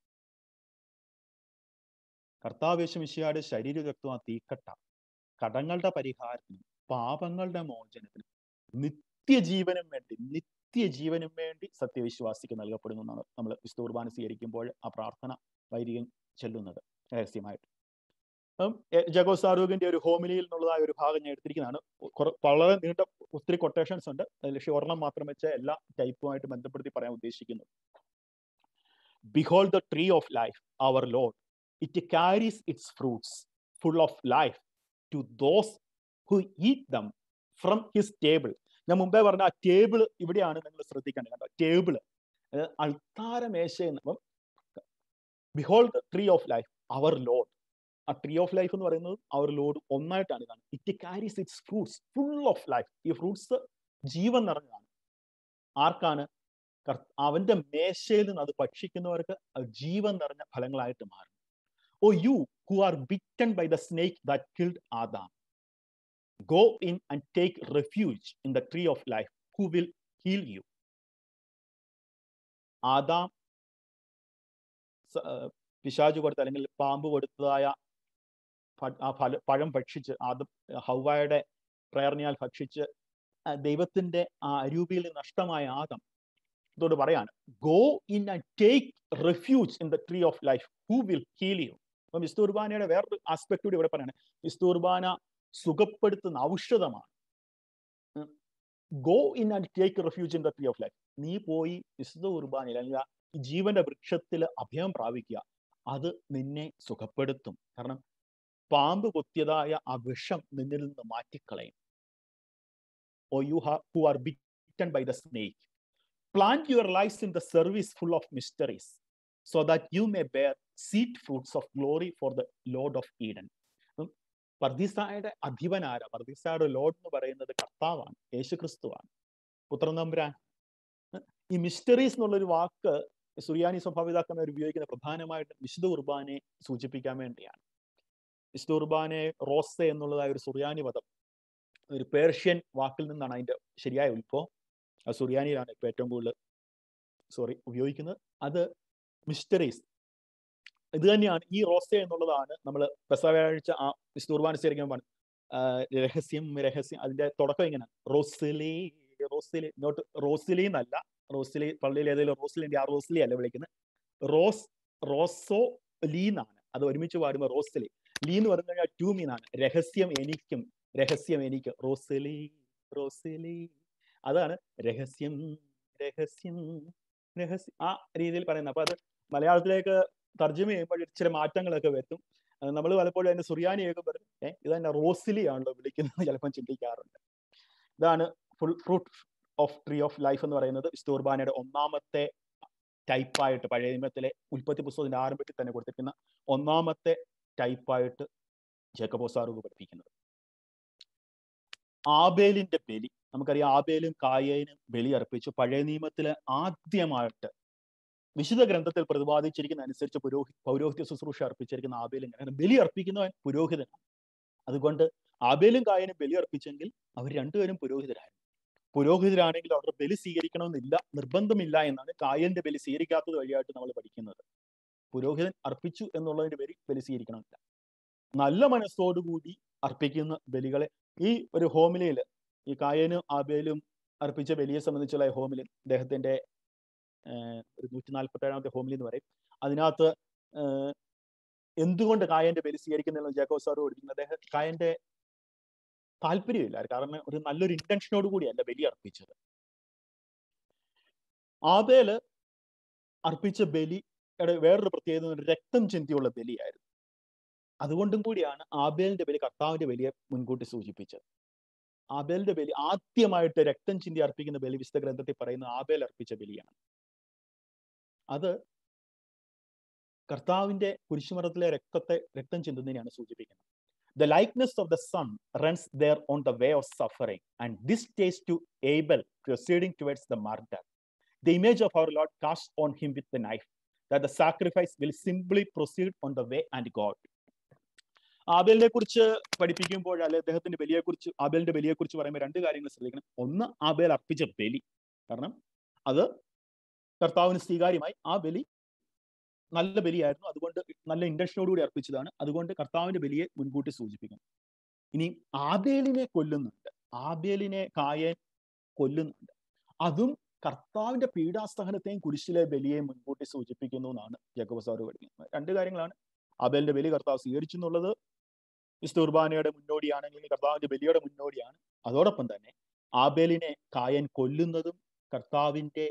കർത്താവേശ മിശിയാട് ശരീര രക്തം ആ തീക്കട്ട കടങ്ങളുടെ പരിഹാരത്തിനും പാപങ്ങളുടെ മോചനത്തിനും നിത്യജീവനും വേണ്ടി നിത്യജീവനും വേണ്ടി സത്യവിശ്വാസിക്ക് നൽകപ്പെടുന്നു എന്നാണ് നമ്മൾ വിശുദ്ധ കുർബാന സ്വീകരിക്കുമ്പോൾ ആ പ്രാർത്ഥന വൈദികൻ ചെല്ലുന്നത് രഹസ്യമായിട്ട് ജഗോ സാറൂഖിന്റെ ഒരു ഹോമിലിയിൽ നിന്നുള്ളതായ ഒരു ഭാഗം ഞാൻ എടുത്തിരിക്കുന്നതാണ് വളരെ നീണ്ട ഒത്തിരി കൊട്ടേഷൻസ് ഉണ്ട് പക്ഷേ ഒരെണ്ണം മാത്രം വെച്ച് എല്ലാ ടൈപ്പുമായിട്ട് ബന്ധപ്പെടുത്തി പറയാൻ ഉദ്ദേശിക്കുന്നു behold the tree of life our lord it carries its fruits full of life to those who eat them from his table ഞാൻ മുമ്പേ പറഞ്ഞ ആ ടേബിൾ ഇവിടെയാണ് നിങ്ങൾ ശ്രദ്ധിക്കേണ്ടത് കേട്ടോ ടേബിൾ അൾത്താര മേശ എന്ന് behold the tree of life our lord ആ ട്രീ ഓഫ് ലൈഫ് എന്ന് പറയുന്നത് അവർ ലോഡ് ഒന്നായിട്ടാണ് കാണുന്നത് it carries its fruits full of life ഈ ഫ്രൂട്ട്സ് ജീവൻ നിറഞ്ഞതാണ് ആർക്കാണ് അവന്റെ മേശയിൽ നിന്ന് അത് ഭക്ഷിക്കുന്നവർക്ക് അത് ജീവൻ നിറഞ്ഞ ഫലങ്ങളായിട്ട് മാറും O you who are bitten by the snake that killed Adam go in and take refuge in the tree of life who will heal you Adam പിശാജ് കൊടുത്ത അല്ലെങ്കിൽ പാമ്പ് കൊടുത്തതായ ആ ഫല പഴം ഭക്ഷിച്ച് ആദം ഹൗവായുടെ പ്രേരണയാൽ ഭക്ഷിച്ച് ദൈവത്തിന്റെ ആ അരൂപിയിൽ നഷ്ടമായ ആദം ഇതോട് പറയാണ് go in and take refuge in the tree of life who will heal you അപ്പം വിസ്തുർബാനയുടെ വേറൊരു ആസ്പെക്ട് കൂടി ഇവിടെ പറയാണ് വിസ്തുർബാന സുഖപ്പെടുത്തുന്ന ഔഷധമാണ് go in and take refuge in the tree of life നീ പോയി വിശുദ്ധ കുർബാനയിൽ അല്ലെങ്കിൽ ജീവന്റെ വൃക്ഷത്തിൽ അഭയം പ്രാപിക്കുക അത് നിന്നെ സുഖപ്പെടുത്തും കാരണം പാമ്പ് കൊത്തിയതായ ആ വിഷം നിന്നിൽ നിന്ന് മാറ്റിക്കളയും O you who are bitten by the snake plant your life in the service full of mysteries so that you may bear sweet fruits of glory for the lord of Eden പർദീസായുടെ അധിപനാര പർദീസായുടെ lord എന്ന് പറയുന്നത് കർത്താവാണ് യേശു ക്രിസ്തുവാണ് പുത്രൻ തമ്പുരാൻ ഈ മിസ്റ്ററീസ് എന്നുള്ളൊരു വാക്ക് സുറിയാനി സ്വഭാവിതാക്കന്മാർ ഉപയോഗിക്കുന്ന പ്രധാനമായിട്ടും വിശുദ്ധ കുർബാനെ സൂചിപ്പിക്കാൻ വേണ്ടിയാണ് വിശുദ്ധ കുർബാനെ റോസെ എന്നുള്ളതായ ഒരു സുറിയാനി പദം ഒരു പേർഷ്യൻ വാക്കിൽ നിന്നാണ് അതിന്റെ ശരിയായ ഉത്ഭവം അത് സുറിയാനിയിലാണ് ഇപ്പൊ ഏറ്റവും കൂടുതൽ സോറി ഉപയോഗിക്കുന്നത് അത് മിസ്റ്ററീസ് ഇത് തന്നെയാണ് ഈ റോസെ എന്നുള്ളതാണ് നമ്മൾ പെസവ്യാഴ്ച ആ വിശുദ്ധ കുർബാന സ്വീകരിക്കുമ്പോൾ രഹസ്യം രഹസ്യം അതിന്റെ തുടക്കം ഇങ്ങനെ റോസിലി റോസിലി നോട്ട് റോസിലി എന്നല്ല റോസിലി പള്ളിയിൽ ഏതെങ്കിലും റോസിലിന്റെ ആ റോസിലി അല്ല വിളിക്കുന്നത് റോസ് റോസോ ലീ എന്നാണ് അത് ഒരുമിച്ച് പാടുമ്പോൾ റോസിലി ലീ എന്ന് പറഞ്ഞു കഴിഞ്ഞാൽ ടൂ മീനാണ് രഹസ്യം എനിക്കും രഹസ്യം എനിക്ക് റോസിലി റോസിലി അതാണ് രഹസ്യം രഹസ്യം രഹസ്യം ആ രീതിയിൽ പറയുന്നത് അപ്പൊ അത് മലയാളത്തിലേക്ക് തർജ്ജമ ചെയ്യുമ്പോൾ ഇച്ചിരി മാറ്റങ്ങളൊക്കെ വരുത്തും നമ്മൾ പലപ്പോഴും അതിന്റെ സുറിയാനി കേൾക്കുമ്പോൾ ഏഹ് ഇത് തന്നെ റോസിലി ആണല്ലോ വിളിക്കുന്നത് ചിലപ്പം ചിന്തിക്കാറുണ്ട് ഇതാണ് full fruit of tree of life എന്ന് പറയുന്നത് വിസ്തൂർബാനയുടെ ഒന്നാമത്തെ ടൈപ്പായിട്ട് പഴയ നിയമത്തിലെ ഉൽപ്പത്തി പുസ്തകത്തിന്റെ ആരംഭത്തിൽ തന്നെ കൊടുത്തിരിക്കുന്ന ഒന്നാമത്തെ ടൈപ്പായിട്ട് ജേക്കബോസാറുക പഠിപ്പിക്കുന്നത് ആബേലിന്റെ ബലി നമുക്കറിയാം ആബേലും കായേനും ബലി അർപ്പിച്ചു പഴയ നിയമത്തില് ആദ്യമായിട്ട് വിശുദ്ധ ഗ്രന്ഥത്തിൽ പ്രതിപാദിച്ചിരിക്കുന്ന അനുസരിച്ച് പുരോഹി പൗരോഹിത്യ ശുശ്രൂഷ അർപ്പിച്ചിരിക്കുന്ന ആബേലും കാരണം ബലി അർപ്പിക്കുന്നവൻ പുരോഹിതനാണ് അതുകൊണ്ട് ആബേലും കായനും ബലി അർപ്പിച്ചെങ്കിൽ അവർ രണ്ടുപേരും പുരോഹിതരായിരുന്നു പുരോഹിതരാണെങ്കിൽ അവർ ബലി സ്വീകരിക്കണമെന്നില്ല നിർബന്ധമില്ല എന്നാണ് കായന്റെ ബലി സ്വീകരിക്കാത്തത് വഴിയായിട്ട് നമ്മൾ പഠിക്കുന്നത് പുരോഹിതൻ അർപ്പിച്ചു എന്നുള്ളതിന്റെ പേര് ബലി സ്വീകരിക്കണമില്ല നല്ല മനസ്സോടുകൂടി അർപ്പിക്കുന്ന ബലികളെ ഈ ഒരു ഹോമിലയില് ഈ കായനും ആബേലും അർപ്പിച്ച ബലിയെ സംബന്ധിച്ചുള്ള ഹോമിലിൻ അദ്ദേഹത്തിന്റെ ഒരു നൂറ്റി നാൽപ്പത്തി ഏഴാമത്തെ ഹോമിലി എന്ന് പറയും അതിനകത്ത് എന്തുകൊണ്ട് കായന്റെ ബലി സ്വീകരിക്കുന്നില്ല ജാക്കോബ് സാറ് പഠിക്കുന്നത് അദ്ദേഹം കായന്റെ താല്പര്യമില്ല കാരണം ഒരു നല്ലൊരു ഇന്റൻഷനോട് കൂടിയല്ല ബലി അർപ്പിച്ചത് ആബേല് അർപ്പിച്ച ബലിയുടെ വേറൊരു പ്രത്യേകത രക്തം ചിന്തിയുള്ള ബലിയായിരുന്നു അതുകൊണ്ടും കൂടിയാണ് ആബേലിന്റെ ബലി കർത്താവിന്റെ ബലിയെ മുൻകൂട്ടി സൂചിപ്പിച്ചത് ആബേലിന്റെ ബലി ആദ്യമായിട്ട് രക്തം ചിന്തി അർപ്പിക്കുന്ന ബലി വിശുദ്ധ ഗ്രന്ഥത്തിൽ പറയുന്ന ആബേൽ അർപ്പിച്ച ബലിയാണ് അത് കർത്താവിന്റെ കുരിശുമരത്തിലെ രക്തത്തെ രക്തം ചിന്തുന്നതിനെയാണ് സൂചിപ്പിക്കുന്നത് the likeness of the son runs there on the way of suffering and this takes to Abel proceeding towards the murder the image of our lord cast on him with the knife that the sacrifice will simply proceed on the way and God ആബേലിനെ കുറിച്ച് പഠിപ്പിക്കുമ്പോൾ അല്ലെ അദ്ദേഹത്തിന്റെ ബലിയെ കുറിച്ച് ആബേലിന്റെ ബലിയെ കുറിച്ച് പറയുമ്പോൾ രണ്ട് കാര്യങ്ങൾ ശ്രദ്ധിക്കണം ഒന്ന് ആബേൽ അർപ്പിച്ച ബലി കാരണം അത് കർത്താവിന് സ്വീകാര്യമായി ആ ബലി നല്ല ബലിയായിരുന്നു അതുകൊണ്ട് നല്ല ഇന്റൻഷനോടുകൂടി അർപ്പിച്ചതാണ് അതുകൊണ്ട് കർത്താവിന്റെ ബലിയെ മുൻകൂട്ടി സൂചിപ്പിക്കുന്നു ഇനി ആബേലിനെ കൊല്ലുന്നുണ്ട് ആബേലിനെ കായൻ കൊല്ലുന്നുണ്ട് അതും കർത്താവിന്റെ പീഡാസഹനത്തെയും കുരിശിലെ ബലിയെയും മുൻകൂട്ടി സൂചിപ്പിക്കുന്നു എന്നാണ് ജഗബ് സാറ് പഠിക്കുന്നത് രണ്ട് കാര്യങ്ങളാണ് ആബേലിന്റെ ബലി കർത്താവ് സ്വീകരിച്ചു എന്നുള്ളത് വിശുദ്ധ കുർബാനയുടെ മുന്നോടിയാണെങ്കിൽ കർത്താവിന്റെ ബലിയുടെ മുന്നോടിയാണ് അതോടൊപ്പം തന്നെ ആബേലിനെ കായൻ കൊല്ലുന്നതും കർത്താവിന്റെ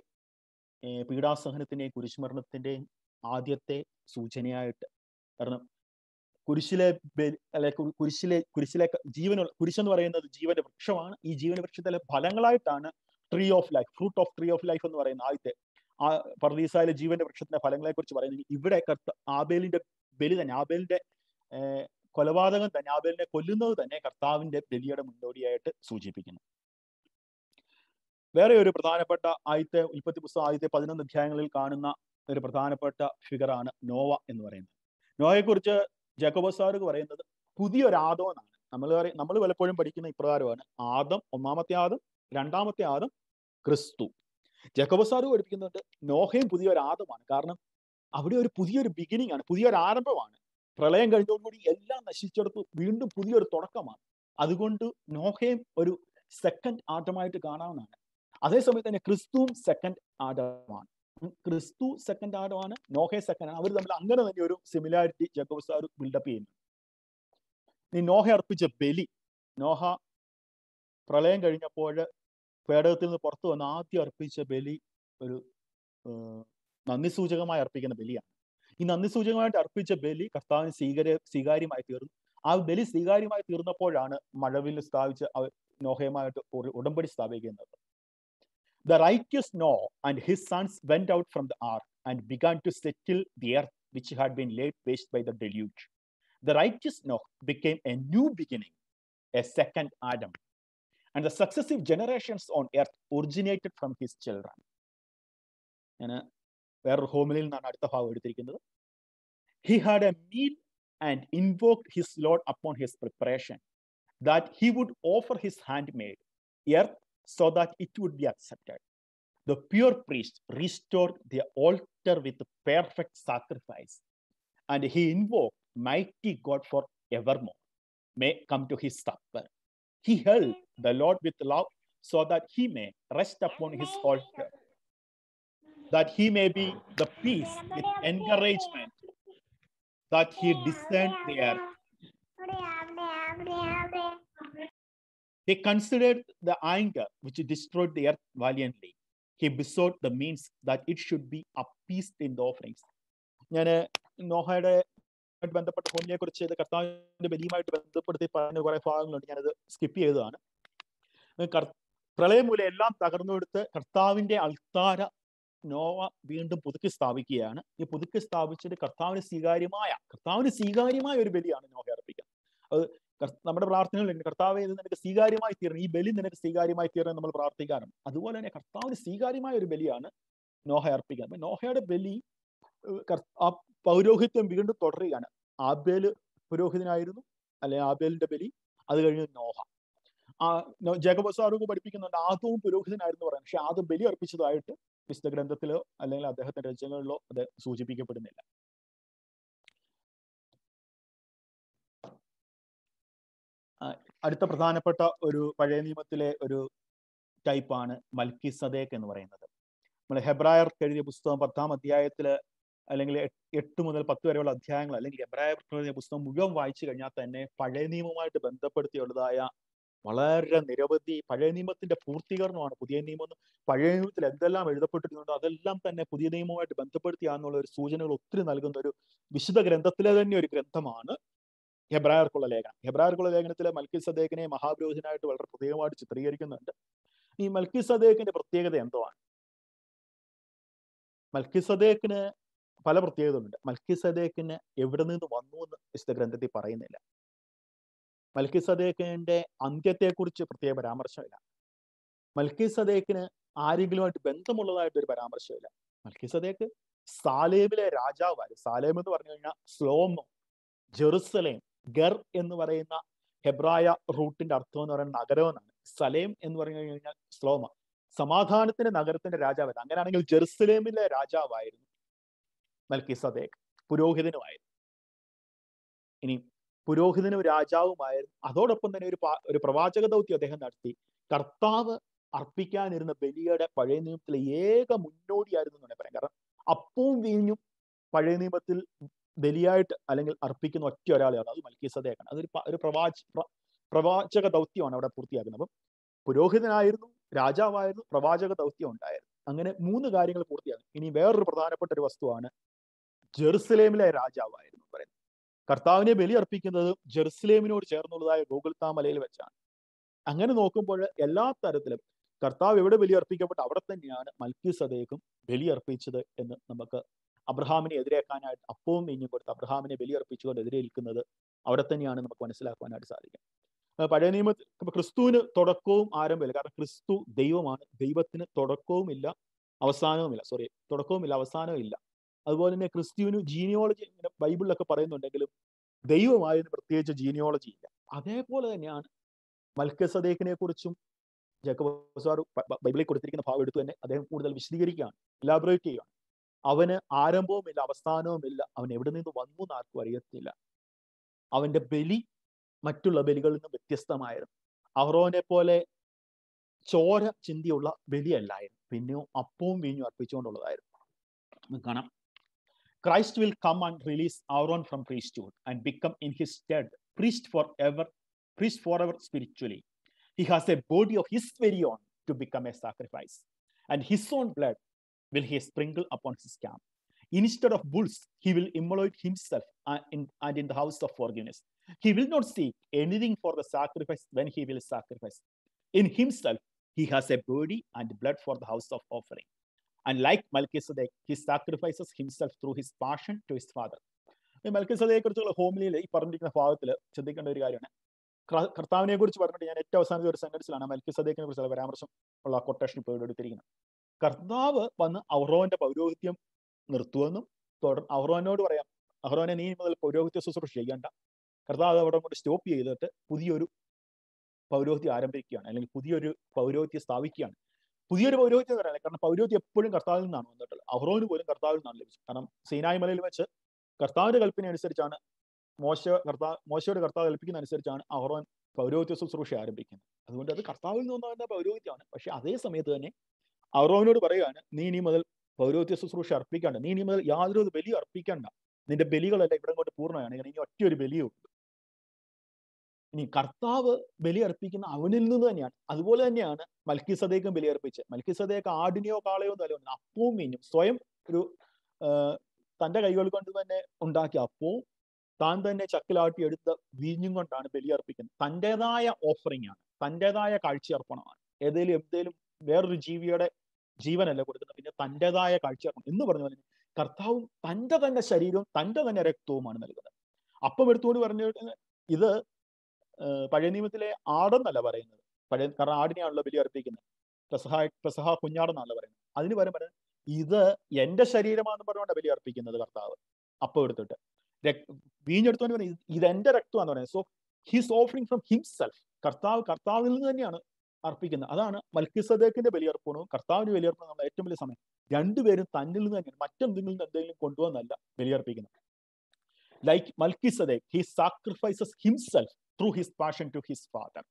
പീഡാസഹനത്തിന്റെയും കുരിശുമരണത്തിന്റെയും ആദ്യത്തെ സൂചനയായിട്ട് കാരണം കുരിശിലെ ബലി അല്ലെ കു- കുരിശിലെ കുരിശിലെ ജീവനുള്ള കുരിശെന്ന് പറയുന്നത് ജീവന്റെ വൃക്ഷമാണ് ഈ ജീവന്റെ വൃക്ഷത്തിലെ ഫലങ്ങളായിട്ടാണ് tree of life fruit of tree of life എന്ന് പറയുന്ന ആദ്യത്തെ ആ പർദീസായിലെ ജീവന്റെ വൃക്ഷത്തിന്റെ ഫലങ്ങളെ കുറിച്ച് പറയുന്നത് ഇവിടെ കർത്ത ആബേലിന്റെ ബലി തന്നെ ആബേലിന്റെ ഏർ കൊലപാതകം തന്നെ ആബേലിനെ കൊല്ലുന്നത് തന്നെ കർത്താവിന്റെ ബലിയുടെ മുന്നോടിയായിട്ട് സൂചിപ്പിക്കുന്നു വേറെ ഒരു പ്രധാനപ്പെട്ട ആദ്യത്തെ ഉൽപ്പത്തി പുസ്തകം ആദ്യത്തെ പതിനൊന്ന് അധ്യായങ്ങളിൽ കാണുന്ന ഒരു പ്രധാനപ്പെട്ട ഫിഗറാണ് നോവ എന്ന് പറയുന്നത് നോവയെ കുറിച്ച് ജാക്കോബസാർക്ക് പറയുന്നത് പുതിയൊരു ആദം എന്നാണ് നമ്മൾ നമ്മൾ പലപ്പോഴും പഠിക്കുന്ന ഇപ്രകാരമാണ് ആദം ഒന്നാമത്തെ ആദം രണ്ടാമത്തെ ആദം ക്രിസ്തു ജാക്കോബസാറ് പഠിപ്പിക്കുന്നുണ്ട് നോഹയും പുതിയൊരു ആദമാണ് കാരണം അവിടെ ഒരു പുതിയൊരു ബിഗിനിങ് ആണ് പുതിയൊരു ആരംഭമാണ് പ്രളയം കഴിഞ്ഞതോടുകൂടി എല്ലാം നശിച്ചെടുത്തു വീണ്ടും പുതിയൊരു തുടക്കമാണ് അതുകൊണ്ട് നോഹയും ഒരു സെക്കൻഡ് ആദമായിട്ട് കാണാവുന്നതാണ് അതേസമയത്ത് തന്നെ ക്രിസ്തുവും സെക്കൻഡ് ആദമാണ് ഉം, ക്രിസ്തു സെക്കൻഡ് ആദമാണ് നോഹെ സെക്കൻഡ് ആണ് അവർ തമ്മിൽ അങ്ങനെ തന്നെ ഒരു സിമിലാരിറ്റി ജക്കോബ് സാർ ബിൽഡപ്പ് ചെയ്യുന്നു നീ നോഹ അർപ്പിച്ച ബലി നോഹ പ്രളയം കഴിഞ്ഞപ്പോൾ പേടകത്തിൽ നിന്ന് പുറത്തു വന്ന് ആദ്യം അർപ്പിച്ച ബലി ഒരു ഏർ, നന്ദി സൂചകമായി അർപ്പിക്കുന്ന ബലിയാണ് ഈ നന്ദി സൂചകമായിട്ട് അർപ്പിച്ച ബലി കർത്താവിന് സ്വീകാര്യ സ്വീകാര്യമായി തീർന്നു ആ ബലി സ്വീകാര്യമായി തീർന്നപ്പോഴാണ് മഴവിൽ സ്ഥാപിച്ച് അവർ നോഹയുമായിട്ട് ഒരു ഉടമ്പടി സ്ഥാപിക്കുന്നത് The righteous Noah and his sons went out from the ark and began to settle the earth which had been laid waste by the deluge. The righteous Noah became a new beginning, a second Adam, and the successive generations on earth originated from his children. ഞാൻ വേറൊരു ഹോമിലിൽ നിന്നാണ് അടുത്ത ഭാഗം എടുത്തിരിക്കുന്നത് he had a meal and invoked his lord upon his preparation that he would offer his hand made earth so that it would be accepted. The pure priest restored the altar with perfect sacrifice, and he invoked mighty God for evermore. May come to his supper. He held the Lord with love so that he may rest upon his altar, that he may be the peace with encouragement, that he discerned the earth. He considered the anger which destroyed the earth valiantly. He besought the means that it should be appeased in the offerings. ഞാൻ നോഹയുടെ ആയിട്ട് ബന്ധപ്പെട്ട ഹോമിയെ കുറിച്ച് ഇത് കർത്താവിന്റെ ബലിയുമായിട്ട് ബന്ധപ്പെടുത്തി പറഞ്ഞ കുറെ ഭാഗങ്ങളുണ്ട് ഞാനത് സ്കിപ്പ് ചെയ്തതാണ് കർ- പ്രളയം മൂലം എല്ലാം തകർന്നെടുത്ത് കർത്താവിന്റെ അൾത്താര നോവ വീണ്ടും പുതുക്കി സ്ഥാപിക്കുകയാണ് ഈ പുതുക്കി സ്ഥാപിച്ചിട്ട് കർത്താവിന് സ്വീകാര്യമായ കർത്താവിന് സ്വീകാര്യമായ ഒരു ബലിയാണ് നോഹ അർപ്പിക്കുക അത് കർ- നമ്മുടെ പ്രാർത്ഥനകളിൽ കർത്താവ് ഇത് നിനക്ക് സ്വീകാര്യമായി തീരണം ഈ ബലി നിനക്ക് സ്വീകാര്യമായി തീരണം നമ്മൾ പ്രാർത്ഥിക്കാറുണ്ട് അതുപോലെ തന്നെ കർത്താവിന് സ്വീകാര്യമായ ഒരു ബലിയാണ് നോഹ അർപ്പിക്കുന്നത് അപ്പൊ നോഹയുടെ ബലി ഏഹ് കർ- ആ പൗരോഹിത്യം വീണ്ടും തുടരുകയാണ് ആബേല് പുരോഹിതനായിരുന്നു അല്ലെ ആബേലിന്റെ ബലി അത് കഴിഞ്ഞ് നോഹ ആ നോ- ജേക്കബ് സാറൂക്ക് പഠിപ്പിക്കുന്നുണ്ട് ആദവും പുരോഹിതനായിരുന്നു പറയുന്നത് പക്ഷെ ആദം ബലി അർപ്പിച്ചതായിട്ട് വിശുദ്ധ ഗ്രന്ഥത്തിലോ അല്ലെങ്കിൽ അദ്ദേഹത്തിന്റെ രചനകളിലോ അത് സൂചിപ്പിക്കപ്പെടുന്നില്ല അടുത്ത പ്രധാനപ്പെട്ട ഒരു പഴയ നിയമത്തിലെ ഒരു ടൈപ്പാണ് മൽക്കി സദേക്ക് എന്ന് പറയുന്നത് നമ്മൾ ഹെബ്രായർക്ക് എഴുതിയ പുസ്തകം പത്താം അധ്യായത്തില് അല്ലെങ്കിൽ എട്ട് എട്ട് മുതൽ പത്ത് വരെയുള്ള അധ്യായങ്ങൾ അല്ലെങ്കിൽ ഹെബ്രായർക്ക് എഴുതിയ പുസ്തകം മുഴുവൻ വായിച്ചു കഴിഞ്ഞാൽ തന്നെ പഴയ നിയമവുമായിട്ട് ബന്ധപ്പെടുത്തിയുള്ളതായ വളരെ നിരവധി പഴയ നിയമത്തിന്റെ പൂർത്തീകരണമാണ് പുതിയ നിയമം എന്ന് പഴയ നിയമത്തിൽ എന്തെല്ലാം എഴുതപ്പെട്ടിട്ടുണ്ടോ അതെല്ലാം തന്നെ പുതിയ നിയമവുമായിട്ട് ബന്ധപ്പെടുത്തിയാന്നുള്ള ഒരു സൂചനകൾ ഒത്തിരി നൽകുന്ന ഒരു വിശുദ്ധ ഗ്രന്ഥത്തിലെ തന്നെ ഒരു ഗ്രന്ഥമാണ് ഹെബ്രായർക്കുള്ള ലേഖനം ഹെബ്രായർക്കുള്ള ലേഖനത്തിലെ മൽക്കി സദേക്കിനെ മഹാപുരോഹിതനായിട്ട് വളരെ പ്രത്യേകമായിട്ട് ചിത്രീകരിക്കുന്നുണ്ട് ഈ മൽക്കി സദേക്കിന്റെ പ്രത്യേകത എന്തുവാണ് മൽക്കി സദേക്കിന് പല പ്രത്യേകതകളുണ്ട് മൽക്കി സദേക്കിന് എവിടെ നിന്ന് വന്നു എന്ന് വിശുദ്ധ ഗ്രന്ഥത്തിൽ പറയുന്നില്ല മൽക്കി സദേക്കിന്റെ അന്ത്യത്തെക്കുറിച്ച് പ്രത്യേക പരാമർശമില്ല മൽക്കി സദേക്കിന് ആരെങ്കിലുമായിട്ട് ബന്ധമുള്ളതായിട്ട് ഒരു പരാമർശമില്ല മൽക്കി സദേക്ക് സാലേമിലെ രാജാവായിരുന്നു സാലേം എന്ന് പറഞ്ഞു കഴിഞ്ഞാൽ സ്ലോമോ ജെറുസലേം ഗർ എന്ന് പറയുന്ന ഹെബ്രായ റൂട്ടിന്റെ അർത്ഥം എന്ന് പറയുന്ന നഗരം എന്നാണ് സലേം എന്ന് പറഞ്ഞു കഴിഞ്ഞാൽ സ്ലോമ സമാധാനത്തിന്റെ നഗരത്തിന്റെ രാജാവായിരുന്നു അങ്ങനെയാണെങ്കിൽ ജെറുസലേമിലെ രാജാവായിരുന്നു മൽക്കി സദേക്ക് പുരോഹിതനുമായിരുന്നു ഇനി പുരോഹിതനും രാജാവുമായിരുന്നു അതോടൊപ്പം തന്നെ ഒരു പാ- ഒരു പ്രവാചക ദൗത്യം അദ്ദേഹം നടത്തി കർത്താവ് അർപ്പിക്കാനിരുന്ന ബലിയുടെ പഴയ നിയമത്തിലെ ഏക മുന്നോടിയായിരുന്നു എന്ന് പറയാം കാരണം അപ്പവും വീഞ്ഞും പഴയ നിയമത്തിൽ ബലിയായിട്ട് അല്ലെങ്കിൽ അർപ്പിക്കുന്ന ഒറ്റ ഒരാളെയാണ് അത് മൽക്കി സദേക്കാണ് അതൊരു പ- ഒരു പ്രവാച പ്ര- പ്രവാചക ദൗത്യമാണ് അവിടെ പൂർത്തിയാക്കുന്നത് അപ്പം പുരോഹിതനായിരുന്നു രാജാവായിരുന്നു പ്രവാചക ദൗത്യം ഉണ്ടായിരുന്നു അങ്ങനെ മൂന്ന് കാര്യങ്ങൾ പൂർത്തിയാകും ഇനി വേറൊരു പ്രധാനപ്പെട്ട ഒരു വസ്തുവാണ് ജെറുസലേമിലെ രാജാവായിരുന്നു പറയുന്നത് കർത്താവിനെ ബലി അർപ്പിക്കുന്നത് ജെറുസലേമിനോട് ചേർന്നുള്ളതായ ഗോകുൽത്താ മലയിൽ വെച്ചാണ് അങ്ങനെ നോക്കുമ്പോൾ എല്ലാ തരത്തിലും കർത്താവ് എവിടെ ബലി അർപ്പിക്കപ്പെട്ട അവിടെ തന്നെയാണ് മൽക്കി സദേക്കും ബലി അർപ്പിച്ചത് എന്ന് നമുക്ക് അബ്രഹാമിനെ എതിരേക്കാനായിട്ട് അപ്പവും മീഞ്ഞും കൊടുത്ത് അബ്രഹാമിനെ ബലി അർപ്പിച്ചുകൊണ്ട് എതിരേൽക്കുന്നത് അവിടെ തന്നെയാണ് നമുക്ക് മനസ്സിലാക്കുവാനായിട്ട് സാധിക്കും പഴയ നിയമത്തിൽ ക്രിസ്തുവിന് തുടക്കവും ആരംഭമില്ല കാരണം ക്രിസ്തു ദൈവമാണ് ദൈവത്തിന് തുടക്കവും ഇല്ല അവസാനവുമില്ല സോറി തുടക്കവുമില്ല അവസാനവും ഇല്ല അതുപോലെ തന്നെ ക്രിസ്തുവിന് ജീനിയോളജി ഇങ്ങനെ ബൈബിളിലൊക്കെ പറയുന്നുണ്ടെങ്കിലും ദൈവമായതിന് പ്രത്യേകിച്ച് ജീനിയോളജി ഇല്ല അതേപോലെ തന്നെയാണ് മൽക്കസദേക്കിനെ കുറിച്ചും ജക്കബോസാർ ബൈബിളിൽ കൊടുത്തിരിക്കുന്ന ഭാഗം എടുത്തു തന്നെ അദ്ദേഹം കൂടുതൽ വിശദീകരിക്കുകയാണ് ഇലാബറേറ്റ് ചെയ്യുകയാണ് അവന് ആരംഭവുമില്ല അവസാനവുമില്ല അവൻ എവിടെ നിന്ന് വന്നു എന്ന് ആർക്കും അറിയത്തില്ല അവന്റെ ബലി മറ്റുള്ള ബലികളിൽ നിന്ന് വ്യത്യസ്തമായിരുന്നു അഹ്റോനെ പോലെ ചോര ചിന്തിയുള്ള ബലിയല്ലായിരുന്നു പിന്നെയോ അപ്പവും വീഞ്ഞും അർപ്പിച്ചുകൊണ്ടുള്ളതായിരുന്നു കാണാം Christ will come and release Aaron from priesthood and become in his stead priest forever, priest forever spiritually. He has a body of his very own to become a sacrifice, and his own blood will he sprinkle upon his camp. Instead of bulls, he will immolate himself and in, and in the house of forgiveness. He will not seek anything for the sacrifice when he will sacrifice. In himself, he has a body and blood for the house of offering. And like Melchizedek, he sacrifices himself through his passion to his father. മൽക്കിസതയെ കുറിച്ചുള്ള ഹോമിലിയിൽ ഈ പറഞ്ഞിരിക്കുന്ന ഭാഗത്തിൽ ശ്രദ്ധിക്കേണ്ട ഒരു കാര്യമാണ് കർത്താവിനെ കുറിച്ച് പറഞ്ഞിട്ട് ഞാൻ ഏറ്റവും അവസാനത്തെ ഒരു സെന്റൻസിലാണ് മൽക്കിസദേക്കിനെ കുറിച്ചുള്ള പരാമർശം ഉള്ള കൊട്ടേഷൻ ഇപ്പോൾ എടുത്തിരിക്കുന്നത് കർത്താവ് വന്ന് അവറോന്റെ പൗരോഹിത്യം നിർത്തുമെന്നും തുടർ അവറോനോട് പറയാം അഹ്റോനെ നീ മുതൽ പൗരോഹിത്യ ശുശ്രൂഷ ചെയ്യണ്ട കർത്താവ് അവിടെ കൊണ്ട് സ്റ്റോപ്പ് ചെയ്തിട്ട് പുതിയൊരു പൗരോഹിത്യം ആരംഭിക്കുകയാണ് അല്ലെങ്കിൽ പുതിയൊരു പൗരോഹിത്യം സ്ഥാപിക്കുകയാണ് പുതിയൊരു പൗരോഹിത്യം തരാൻ കാരണം പൗരോഹിത്യം എപ്പോഴും കർത്താവിൽ നിന്നാണ് വന്നിട്ടുള്ളത് അഹ്റോന് പോലും കർത്താവിൽ നിന്നാണ് ലഭിച്ചത് കാരണം സീനായ് മലയിൽ വെച്ച് കർത്താവിന്റെ കൽപ്പന അനുസരിച്ചാണ് മോശ കർത്താവ് മോശയുടെ കർത്താവ് കൽപ്പിക്കുന്ന അനുസരിച്ചാണ് അഹ്റോൻ പൗരോഹിത്യ ശുശ്രൂഷ ആരംഭിക്കുന്നത് അതുകൊണ്ട് അത് കർത്താവിൽ നിന്നുണ്ടാകുന്ന പൗരോഹിത്യമാണ് പക്ഷെ അതേ സമയത്ത് തന്നെ അഹ്റോനോട് പറയുകയാണ് നീ ഇനി മുതൽ പൗരോഹിത്യ ശുശ്രൂഷ അർപ്പിക്കണ്ട നീ ഇനി മുതൽ യാതൊരു ബലിയും അർപ്പിക്കണ്ട നിന്റെ ബലികളെല്ലാം ഇവിടെ കൊണ്ട് പൂർണ്ണമാണ് ഇനി ഒറ്റ ഒരു ബലിയേ ഉള്ളൂ ഇനി കർത്താവ് ബലി അർപ്പിക്കുന്ന അവനിൽ നിന്ന് തന്നെയാണ് അതുപോലെ തന്നെയാണ് മൽക്കി സദേക്കും ബലി അർപ്പിച്ച് മൽക്കി സദേക്ക് ആടിനെയോ കാളയോ ഒന്നും അപ്പവും മീനും സ്വയം ഒരു തന്റെ കൈകൾ കൊണ്ട് തന്നെ ഉണ്ടാക്കിയ അപ്പവും താൻ തന്നെ ചക്കിലാട്ടി എടുത്ത വീഞ്ഞും കൊണ്ടാണ് ബലി അർപ്പിക്കുന്നത് തൻ്റെതായ ഓഫറിംഗ് ആണ് തൻ്റെതായ കാഴ്ചയർപ്പണമാണ് ഏതെങ്കിലും എന്തേലും വേറൊരു ജീവിയുടെ ജീവനല്ല കൊടുക്കുന്നത് പിന്നെ തൻ്റെതായ കാഴ്ചയർപ്പണം എന്ന് പറഞ്ഞ പോലെ കർത്താവും തൻ്റെ തന്നെ ശരീരവും തൻ്റെ തന്നെ രക്തവുമാണ് നൽകുന്നത് അപ്പം എടുത്തുകൊണ്ട് പറഞ്ഞു ഇത് പഴയ നിയമത്തിലെ ആടെന്നല്ല പറയുന്നത് പഴയ കാരണം ആടിനെയാണല്ലോ ബലി അർപ്പിക്കുന്നത് പെസഹ പെസഹ കുഞ്ഞാടെന്നല്ല പറയുന്നത് അതിന് പകരം പറയുന്നത് ഇത് എന്റെ ശരീരമാണെന്ന് പറഞ്ഞുകൊണ്ട് ബലി അർപ്പിക്കുന്നത് കർത്താവ് അപ്പം എടുത്തിട്ട് വീഞ്ഞെടുത്തോണ്ട് പറയുന്നത് ഇത് എന്റെ രക്തമാണെന്ന് പറയുന്നത് so his offering from himself കർത്താവ് കർത്താവിൽ നിന്ന് തന്നെയാണ് അർപ്പിക്കുന്നത് അതാണ് മൽക്കിസദേക്കിന്റെ ബലിയർപ്പണവും കർത്താവിന്റെ ബലിയർപ്പണം നമ്മൾ ഏറ്റവും വലിയ സമയം രണ്ടുപേരും തന്നിൽ നിന്ന് തന്നെയാണ് മറ്റെന്തെങ്കിലും നിന്ന് എന്തെങ്കിലും കൊണ്ടുവന്നല്ല ബലിയർപ്പിക്കുന്നത് like Melchizedek he sacrifices himself through his passion to his father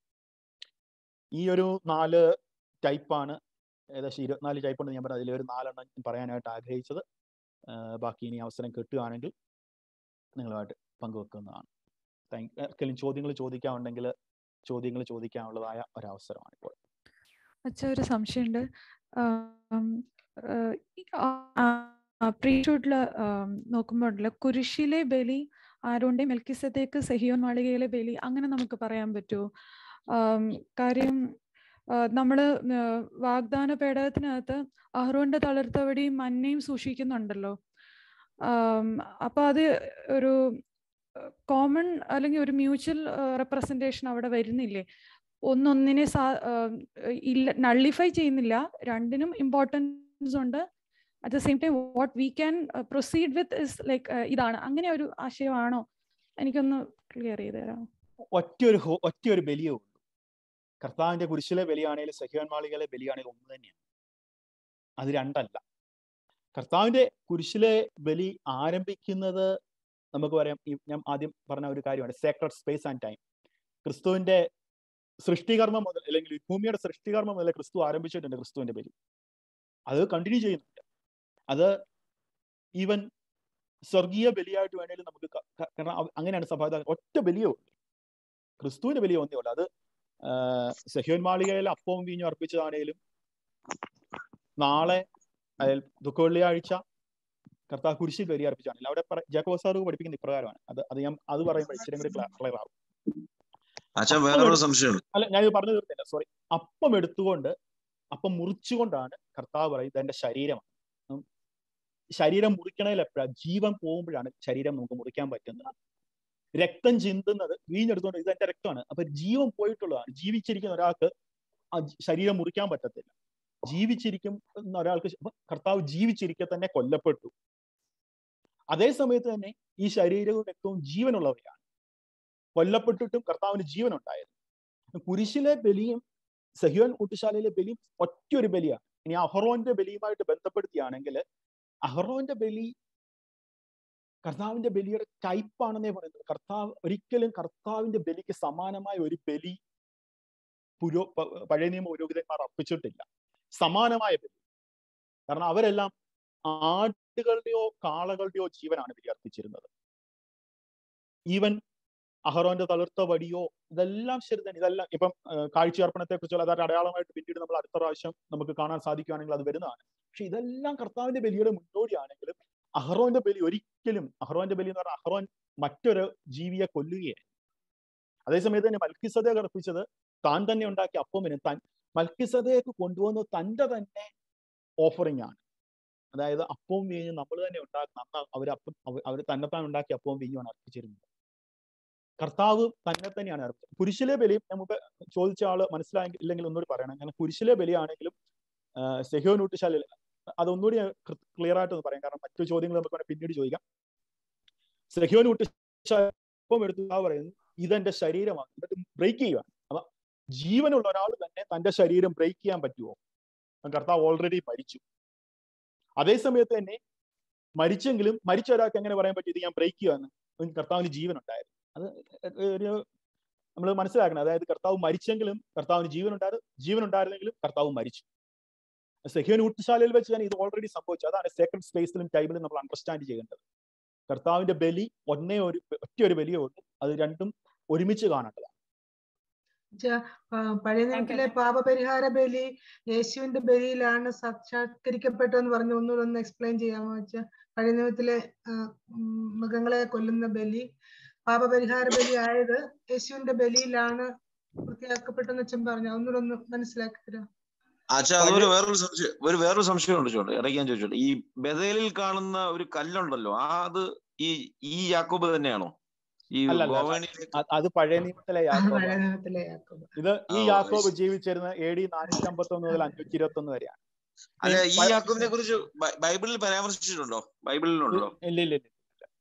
ഈ ഒരു നാല് ടൈപ്പാണ് ഏകദേശം ഇരുപത്തിനാല് ടൈപ്പ് ഉണ്ട് ഞാൻ പറഞ്ഞത് അതിലൊരു നാലെണ്ണം പറയാനായിട്ട് ആഗ്രഹിച്ചത് ബാക്കി ഇനി അവസരം കിട്ടുകയാണെങ്കിൽ നിങ്ങളുമായിട്ട് പങ്കുവെക്കുന്നതാണ് താങ്ക് ആർക്കെങ്കിലും ചോദ്യങ്ങൾ ചോദിക്കാനുണ്ടെങ്കിൽ ചോദ്യങ്ങൾ ചോദിക്കാനുള്ളതായ ഒരവസരമാണ് ഇപ്പോൾ അച്ഛ ഒരു സംശയമുണ്ട് പ്രീഷൂട്ടില് നോക്കുമ്പോഴല്ല കുരിശിലെ ബലി ആരോണ്ടെ മെൽക്കിസത്തേക്ക് സെഹിയോൻ മാളികയിലെ ബലി അങ്ങനെ നമുക്ക് പറയാൻ പറ്റുമോ കാര്യം നമ്മള് വാഗ്ദാന പേടകത്തിനകത്ത് അഹ്റോന്റെ തളർത്തവടിയും മഞ്ഞയും സൂക്ഷിക്കുന്നുണ്ടല്ലോ അപ്പൊ അത് ഒരു കോമൺ അല്ലെങ്കിൽ ഒരു മ്യൂച്വൽ റെപ്രസെന്റേഷൻ അവിടെ വരുന്നില്ലേ ഒന്നൊന്നിനെ സാ ഇല്ല നള്ളിഫൈ ചെയ്യുന്നില്ല രണ്ടിനും ഇമ്പോർട്ടൻസ് ഉണ്ട് at the same time what we can proceed with is like ഇതാണ് അങ്ങനെ ഒരു ആശയമാണോ എനിക്കൊന്ന് ക്ലിയർ ചെയ്ത് തരാം ഒറ്റയൊരു ഒറ്റയൊരു ബലിയേ ഉള്ളൂ കർത്താവിന്റെ കുരിശിലെ ബലിയാണെങ്കിലും സഹിയോൻ മാളികയിലെ ബലിയാണെങ്കിലും ഒന്ന് തന്നെയാണ് അത് രണ്ടല്ല കർത്താവിന്റെ കുരിശിലെ ബലി ആരംഭിക്കുന്നത് നമുക്ക് പറയാം ഞാൻ ആദ്യം പറഞ്ഞ ഒരു കാര്യമാണ് സേക്രഡ് സ്പേസ് ആൻഡ് ടൈം ക്രിസ്തുവിന്റെ സൃഷ്ടികർമ്മം മുതൽ അല്ലെങ്കിൽ ഭൂമിയുടെ സൃഷ്ടികർമ്മം മുതൽ ക്രിസ്തു ആരംഭിച്ചിട്ടുണ്ട് ക്രിസ്തുവിന്റെ ബലി അത് കണ്ടിന്യൂ ചെയ്യുന്നുണ്ട് അത് ഈവൻ സ്വർഗീയ ബലിയായിട്ട് വേണേലും നമുക്ക് കാരണം അങ്ങനെയാണ് സഭ ഒറ്റ ബലിയേ ഉള്ളൂ ക്രിസ്തുവിന്റെ ബലിയ ഒന്നേ ഉള്ളൂ അത് സഹ്യോൻ മാളികയിൽ അപ്പവും വീഞ്ഞും അർപ്പിച്ചതാണേലും നാളെ ദുഃഖ വെള്ളിയാഴ്ച കർത്താവ് കുരിശിൽ ബലി അർപ്പിച്ചാണ് അവിടെ ജാക്കോബ് സാറ് പഠിപ്പിക്കുന്ന ഇപ്രകാരമാണ് അത് അത് ഞാൻ അത് പറയുമ്പോൾ ഇച്ചിരി കൂടി ക്ലിയർ ആവും അച്ഛൻ വേറൊരു സംശയമുണ്ട് അല്ല ഞാൻ ഇത് പറഞ്ഞു തീർത്തില്ല സോറി അപ്പം എടുത്തുകൊണ്ട് അപ്പം മുറിച്ചുകൊണ്ടാണ് കർത്താവ് പറയുന്നത് എന്റെ ശരീരമാണ് ഉം. ശരീരം മുറിക്കണതിൽ എപ്പോഴാണ് ജീവൻ പോകുമ്പോഴാണ് ശരീരം നമുക്ക് മുറിക്കാൻ പറ്റുന്നത് രക്തം ചിന്തുന്നത് വീഞ്ഞെടുത്തുകൊണ്ട് ഇത് എന്റെ രക്തമാണ് അപ്പൊ ജീവൻ പോയിട്ടുള്ളതാണ് ജീവിച്ചിരിക്കുന്ന ഒരാൾക്ക് ആ ജ- ശരീരം മുറിക്കാൻ പറ്റത്തില്ല ജീവിച്ചിരിക്കുന്ന ഒരാൾക്ക് അപ്പൊ കർത്താവ് ജീവിച്ചിരിക്കെ തന്നെ കൊല്ലപ്പെട്ടു അതേ സമയത്ത് തന്നെ ഈ ശരീരവും രക്തവും ജീവനുള്ളവയാണ് കൊല്ലപ്പെട്ടിട്ടും കർത്താവിന് ജീവൻ ഉണ്ടായിരുന്നു കുരിശിലെ ബലിയും സഹിയോൻ ഊട്ടുശാലയിലെ ബലിയും ഒറ്റയൊരു ബലിയാണ് ഇനി അഹറോന്റെ ബലിയുമായിട്ട് ബന്ധപ്പെടുത്തിയാണെങ്കിൽ അഹറോന്റെ ബലി കർത്താവിന്റെ ബലിയുടെ ടൈപ്പാണെന്നേ പറയുന്നത് കർത്താവ് ഒരിക്കലും കർത്താവിന്റെ ബലിക്ക് സമാനമായ ഒരു ബലി പുരോ പ- പഴയ നിയമ പുരോഹിതന്മാർ അർപ്പിച്ചിട്ടില്ല സമാനമായ ബലി കാരണം അവരെല്ലാം ആടുകളുടെയോ കാളകളുടെയോ ജീവനാണ് ബലി അർപ്പിച്ചിരുന്നത് ഈവൻ അഹറോന്റെ തളിർത്ത വടിയോ ഇതെല്ലാം ശരി തന്നെ ഇതെല്ലാം ഇപ്പം കാഴ്ചയർപ്പണത്തെ കുറിച്ചുള്ള അതായത് അടയാളമായിട്ട് പിന്നീട് നമ്മൾ അടുത്ത പ്രാവശ്യം നമുക്ക് കാണാൻ സാധിക്കുകയാണെങ്കിൽ അത് വരുന്നതാണ് പക്ഷെ ഇതെല്ലാം കർത്താവിന്റെ ബലിയുടെ മുന്നോടിയാണെങ്കിലും അഹ്റോന്റെ ബലി ഒരിക്കലും അഹ്റോന്റെ ബലി എന്ന് പറഞ്ഞാൽ അഹ്റോൻ മറ്റൊരു ജീവിയെ കൊല്ലുകയായി അതേസമയത്ത് തന്നെ മൽക്കിസതയെ കർപ്പിച്ചത് താൻ തന്നെ ഉണ്ടാക്കിയ അപ്പമിന് തൻ മൽക്കിസതയൊക്കെ കൊണ്ടുവന്ന് തന്റെ തന്നെ ഓഫറിംഗ് ആണ് അതായത് അപ്പവും വീഞ്ഞും നമ്മൾ തന്നെ ഉണ്ടാക്കുന്ന അന്ന് അവർ അപ്പം അവർ തന്നെത്താൻ ഉണ്ടാക്കിയ അപ്പവും വീഞ്ഞുമാണ് അർപ്പിച്ചിരുന്നത് കർത്താവ് തന്നെ തന്നെയാണ് അർപ്പിച്ചത് കുരിശിലെ ബലി നമുക്ക് ചോദിച്ച ആള് മനസ്സിലായെങ്കിൽ ഇല്ലെങ്കിൽ ഒന്നുകൂടി പറയണം കാരണം കുരിശിലെ ബലിയാണെങ്കിലും സെഹ്യോനൂട്ടുശാല അതൊന്നുകൂടി ക്ലിയർ ആയിട്ട് ഒന്ന് പറയാം കാരണം മറ്റു ചോദ്യങ്ങൾ നമുക്ക് വേണേൽ പിന്നീട് ചോദിക്കാം സെഹ്യോനൂട്ടുശാലം എടുത്ത് ആ പറയുന്നു ഇതെന്റെ ശരീരമാണ് എന്നിട്ട് ബ്രേക്ക് ചെയ്യുകയാണ് അപ്പൊ ജീവനുള്ള ഒരാൾ തന്നെ തന്റെ ശരീരം ബ്രേക്ക് ചെയ്യാൻ പറ്റുമോ കർത്താവ് ഓൾറെഡി മരിച്ചു അതേ സമയത്ത് തന്നെ മരിച്ചെങ്കിലും മരിച്ച ഒരാൾക്ക് എങ്ങനെ പറയാൻ പറ്റും ഇത് ഞാൻ ബ്രേക്ക് ചെയ്യുകയെന്ന് കർത്താവിന് ജീവൻ ഉണ്ടായിരുന്നു അത് ഒരു നമ്മൾ മനസ്സിലാക്കണം അതായത് കർത്താവ് മരിച്ചെങ്കിലും കർത്താവിന് ജീവൻ ഉണ്ടായിരുന്നു ജീവൻ ഉണ്ടായിരുന്നെങ്കിലും കർത്താവ് മരിച്ചു സെഹ്യോൻ ഊട്ടുശാലയിൽ വെച്ച് തന്നെ ഇത് ഓൾറെഡി സംഭവിച്ചു അതാണ് സേക്രഡ് സ്പേസിലും ടൈമിലും നമ്മൾ അണ്ടർസ്റ്റാൻഡ് ചെയ്യേണ്ടത് കർത്താവിന്റെ ബലി ഒന്നേ ഒരു ഒറ്റ ഒരു ബലിയേ ഉള്ളൂ അത് രണ്ടും ഒരുമിച്ച് കാണേണ്ടതാണ് പഴയ നിയമത്തിലെ പാപപരിഹാര ബലി യേശുവിന്റെ ബലിയിലാണ് സാക്ഷാത്കരിക്കപ്പെട്ടതെന്ന് പറഞ്ഞു ഒന്നുകൂടെ ഒന്ന് എക്സ്പ്ലെയിൻ ചെയ്യാമോ വെച്ചാൽ പഴയ നിയമത്തിലെ മൃഗങ്ങളെ കൊല്ലുന്ന ബലി പാപപരിഹാര ബലി ആയത് യേശുവിന്റെ ബലിയിലാണ് പൂർത്തിയാക്കപ്പെട്ടെന്ന് അച്ഛൻ പറഞ്ഞു ഒന്നുകൂടെ ഒന്ന് മനസ്സിലാക്കി തരാം അച്ഛാ അതൊരു വേറൊരു സംശയം ഒരു വേറൊരു സംശയം ഉണ്ട് ചോട്ടെ ഇടയ്ക്ക് ഞാൻ ചോദിച്ചോട്ടെ ഈ ബദലിൽ കാണുന്ന ഒരു കല്ലുണ്ടല്ലോ ആ അത് ഈ ഈ യാക്കോബ് തന്നെയാണോ ഈ അത് പഴയ നിയമത്തിലെ പഴയ നിയമത്തിലെ യാക്കോബ് ഇത് ഈ യാക്കോബ് ജീവിച്ചിരുന്ന എ ഡി നാനൂറ്റി അമ്പത്തി ഒന്ന് മുതൽ അഞ്ഞൂറ്റി ഇരുപത്തി ഒന്ന് വരെയാണ് അല്ല ഈ യാക്കോബിനെ കുറിച്ച് ബൈബിളിൽ പരാമർശിച്ചിട്ടുണ്ടോ ബൈബിളിലുണ്ടോ ഇല്ല ഇല്ല ഇല്ല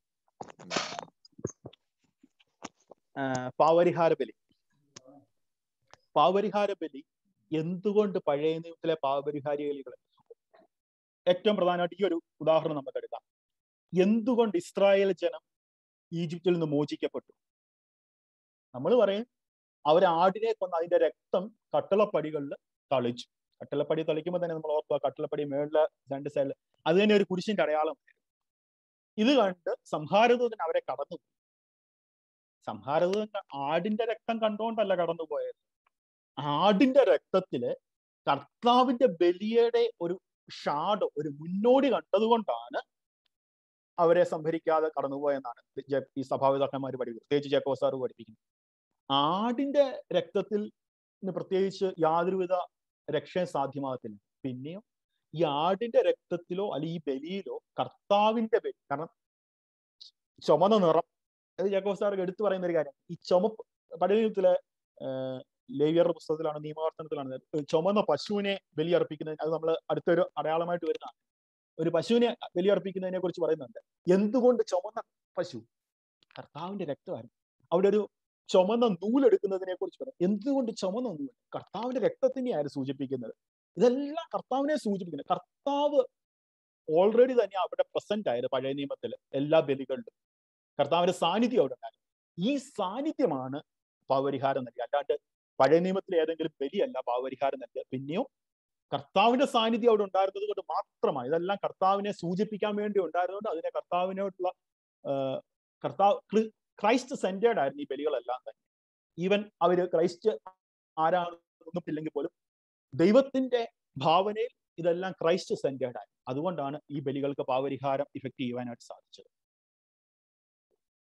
പാവരിഹാര ബലി പാവരിഹാര ബലി എന്തുകൊണ്ട് പഴയ നിയമത്തിലെ പാവപരിഹാര ബലികൾ ഏറ്റവും പ്രധാനമായിട്ട് ഈ ഒരു ഉദാഹരണം നമുക്ക് എടുക്കാം എന്തുകൊണ്ട് ഇസ്രായേൽ ജനം ഈജിപ്തിൽ നിന്ന് മോചിക്കപ്പെട്ടു നമ്മൾ പറയും അവർ ആടിനെ കൊന്ന് അതിന്റെ രക്തം കട്ടളപ്പടികളിൽ തളിച്ചു കട്ടളപ്പടി തളിക്കുമ്പോൾ തന്നെ നമ്മൾ ഓർക്കുക കട്ടളപ്പടി മേളില് രണ്ട് സൈഡിൽ അത് തന്നെ ഒരു കുരിശിന്റെ അടയാളം ഇത് കണ്ട് സംഹാരദൂതൻ അവരെ കടന്നു സംഹാരദൂതൻ ആടിന്റെ രക്തം കണ്ടുകൊണ്ടല്ല കടന്നുപോയത് ആടിന്റെ രക്തത്തില് കർത്താവിന്റെ ബലിയുടെ ഒരു ഷാഡ് ഒരു മുന്നോടി കണ്ടതുകൊണ്ടാണ് അവരെ സംഭരിക്കാതെ കടന്നുപോയെന്നാണ് ഈ സഭാപിതാക്കന്മാർ പഠിക്കുന്നത് പ്രത്യേകിച്ച് ജക്കോസാറ് പഠിപ്പിക്കുന്നത് ആടിന്റെ രക്തത്തിൽ പ്രത്യേകിച്ച് യാതൊരുവിധ രക്ഷയും സാധ്യമാകത്തില്ല പിന്നെയോ ഈ ആടിന്റെ രക്തത്തിലോ അല്ലെങ്കിൽ ഈ ബലിയിലോ കർത്താവിന്റെ ബലി കാരണം ചുമന്ന നിറം അത് ജക്കോസാർക്ക് എടുത്തു പറയുന്ന ഒരു കാര്യം ഈ ചുമപ്പ് പഴയത്തിലെ ലേവിയറുടെ പുസ്തകത്തിലാണ് നിയമവർത്തനത്തിലാണ് ചുമന്ന പശുവിനെ ബലിയർപ്പിക്കുന്നത് അത് നമ്മൾ അടുത്തൊരു അടയാളമായിട്ട് വരുന്നതാണ് ഒരു പശുവിനെ ബലിയർപ്പിക്കുന്നതിനെ കുറിച്ച് പറയുന്നുണ്ട് എന്തുകൊണ്ട് ചുമന്ന പശു കർത്താവിന്റെ രക്തമായിരുന്നു അവിടെ ഒരു ചുമന്ന നൂലെടുക്കുന്നതിനെ കുറിച്ച് പറയാം എന്തുകൊണ്ട് ചുമന്ന നൂൽ കർത്താവിന്റെ രക്തത്തിനെയാണ് സൂചിപ്പിക്കുന്നത് ഇതെല്ലാം കർത്താവിനെ സൂചിപ്പിക്കുന്നത് കർത്താവ് ഓൾറെഡി തന്നെ അവിടെ പ്രസന്റ് ആയത് പഴയ നിയമത്തിൽ എല്ലാ ബലികളിലും കർത്താവിന്റെ സാന്നിധ്യം അവിടെ ഉണ്ടായിരുന്നു ഈ സാന്നിധ്യമാണ് പാവരിഹാരം നൽകി അല്ലാണ്ട് പഴയ നിയമത്തിൽ ഏതെങ്കിലും ബലിയല്ല പാവരിഹാരം നൽകുക പിന്നെയോ കർത്താവിന്റെ സാന്നിധ്യം അവിടെ ഉണ്ടായിരുന്നത് കൊണ്ട് മാത്രമാണ് ഇതെല്ലാം കർത്താവിനെ സൂചിപ്പിക്കാൻ വേണ്ടി ഉണ്ടായിരുന്നുകൊണ്ട് അതിനെ കർത്താവിനോട്ടുള്ള കർത്താവ് ക്രൈസ്റ്റ് സെന്റേഡ് ആയിരുന്നു ഈ ബലികളെല്ലാം തന്നെ ഈവൻ അവര് ക്രൈസ്റ്റ് ആരാണെന്നില്ലെങ്കിൽ പോലും ദൈവത്തിന്റെ ഭാവനയിൽ ഇതെല്ലാം ക്രൈസ്റ്റ് സെന്റേഡ് ആയി അതുകൊണ്ടാണ് ഈ ബലികൾക്ക് പാപരിഹാരം ഇഫക്റ്റ് ചെയ്യുവാനായിട്ട് സാധിച്ചത്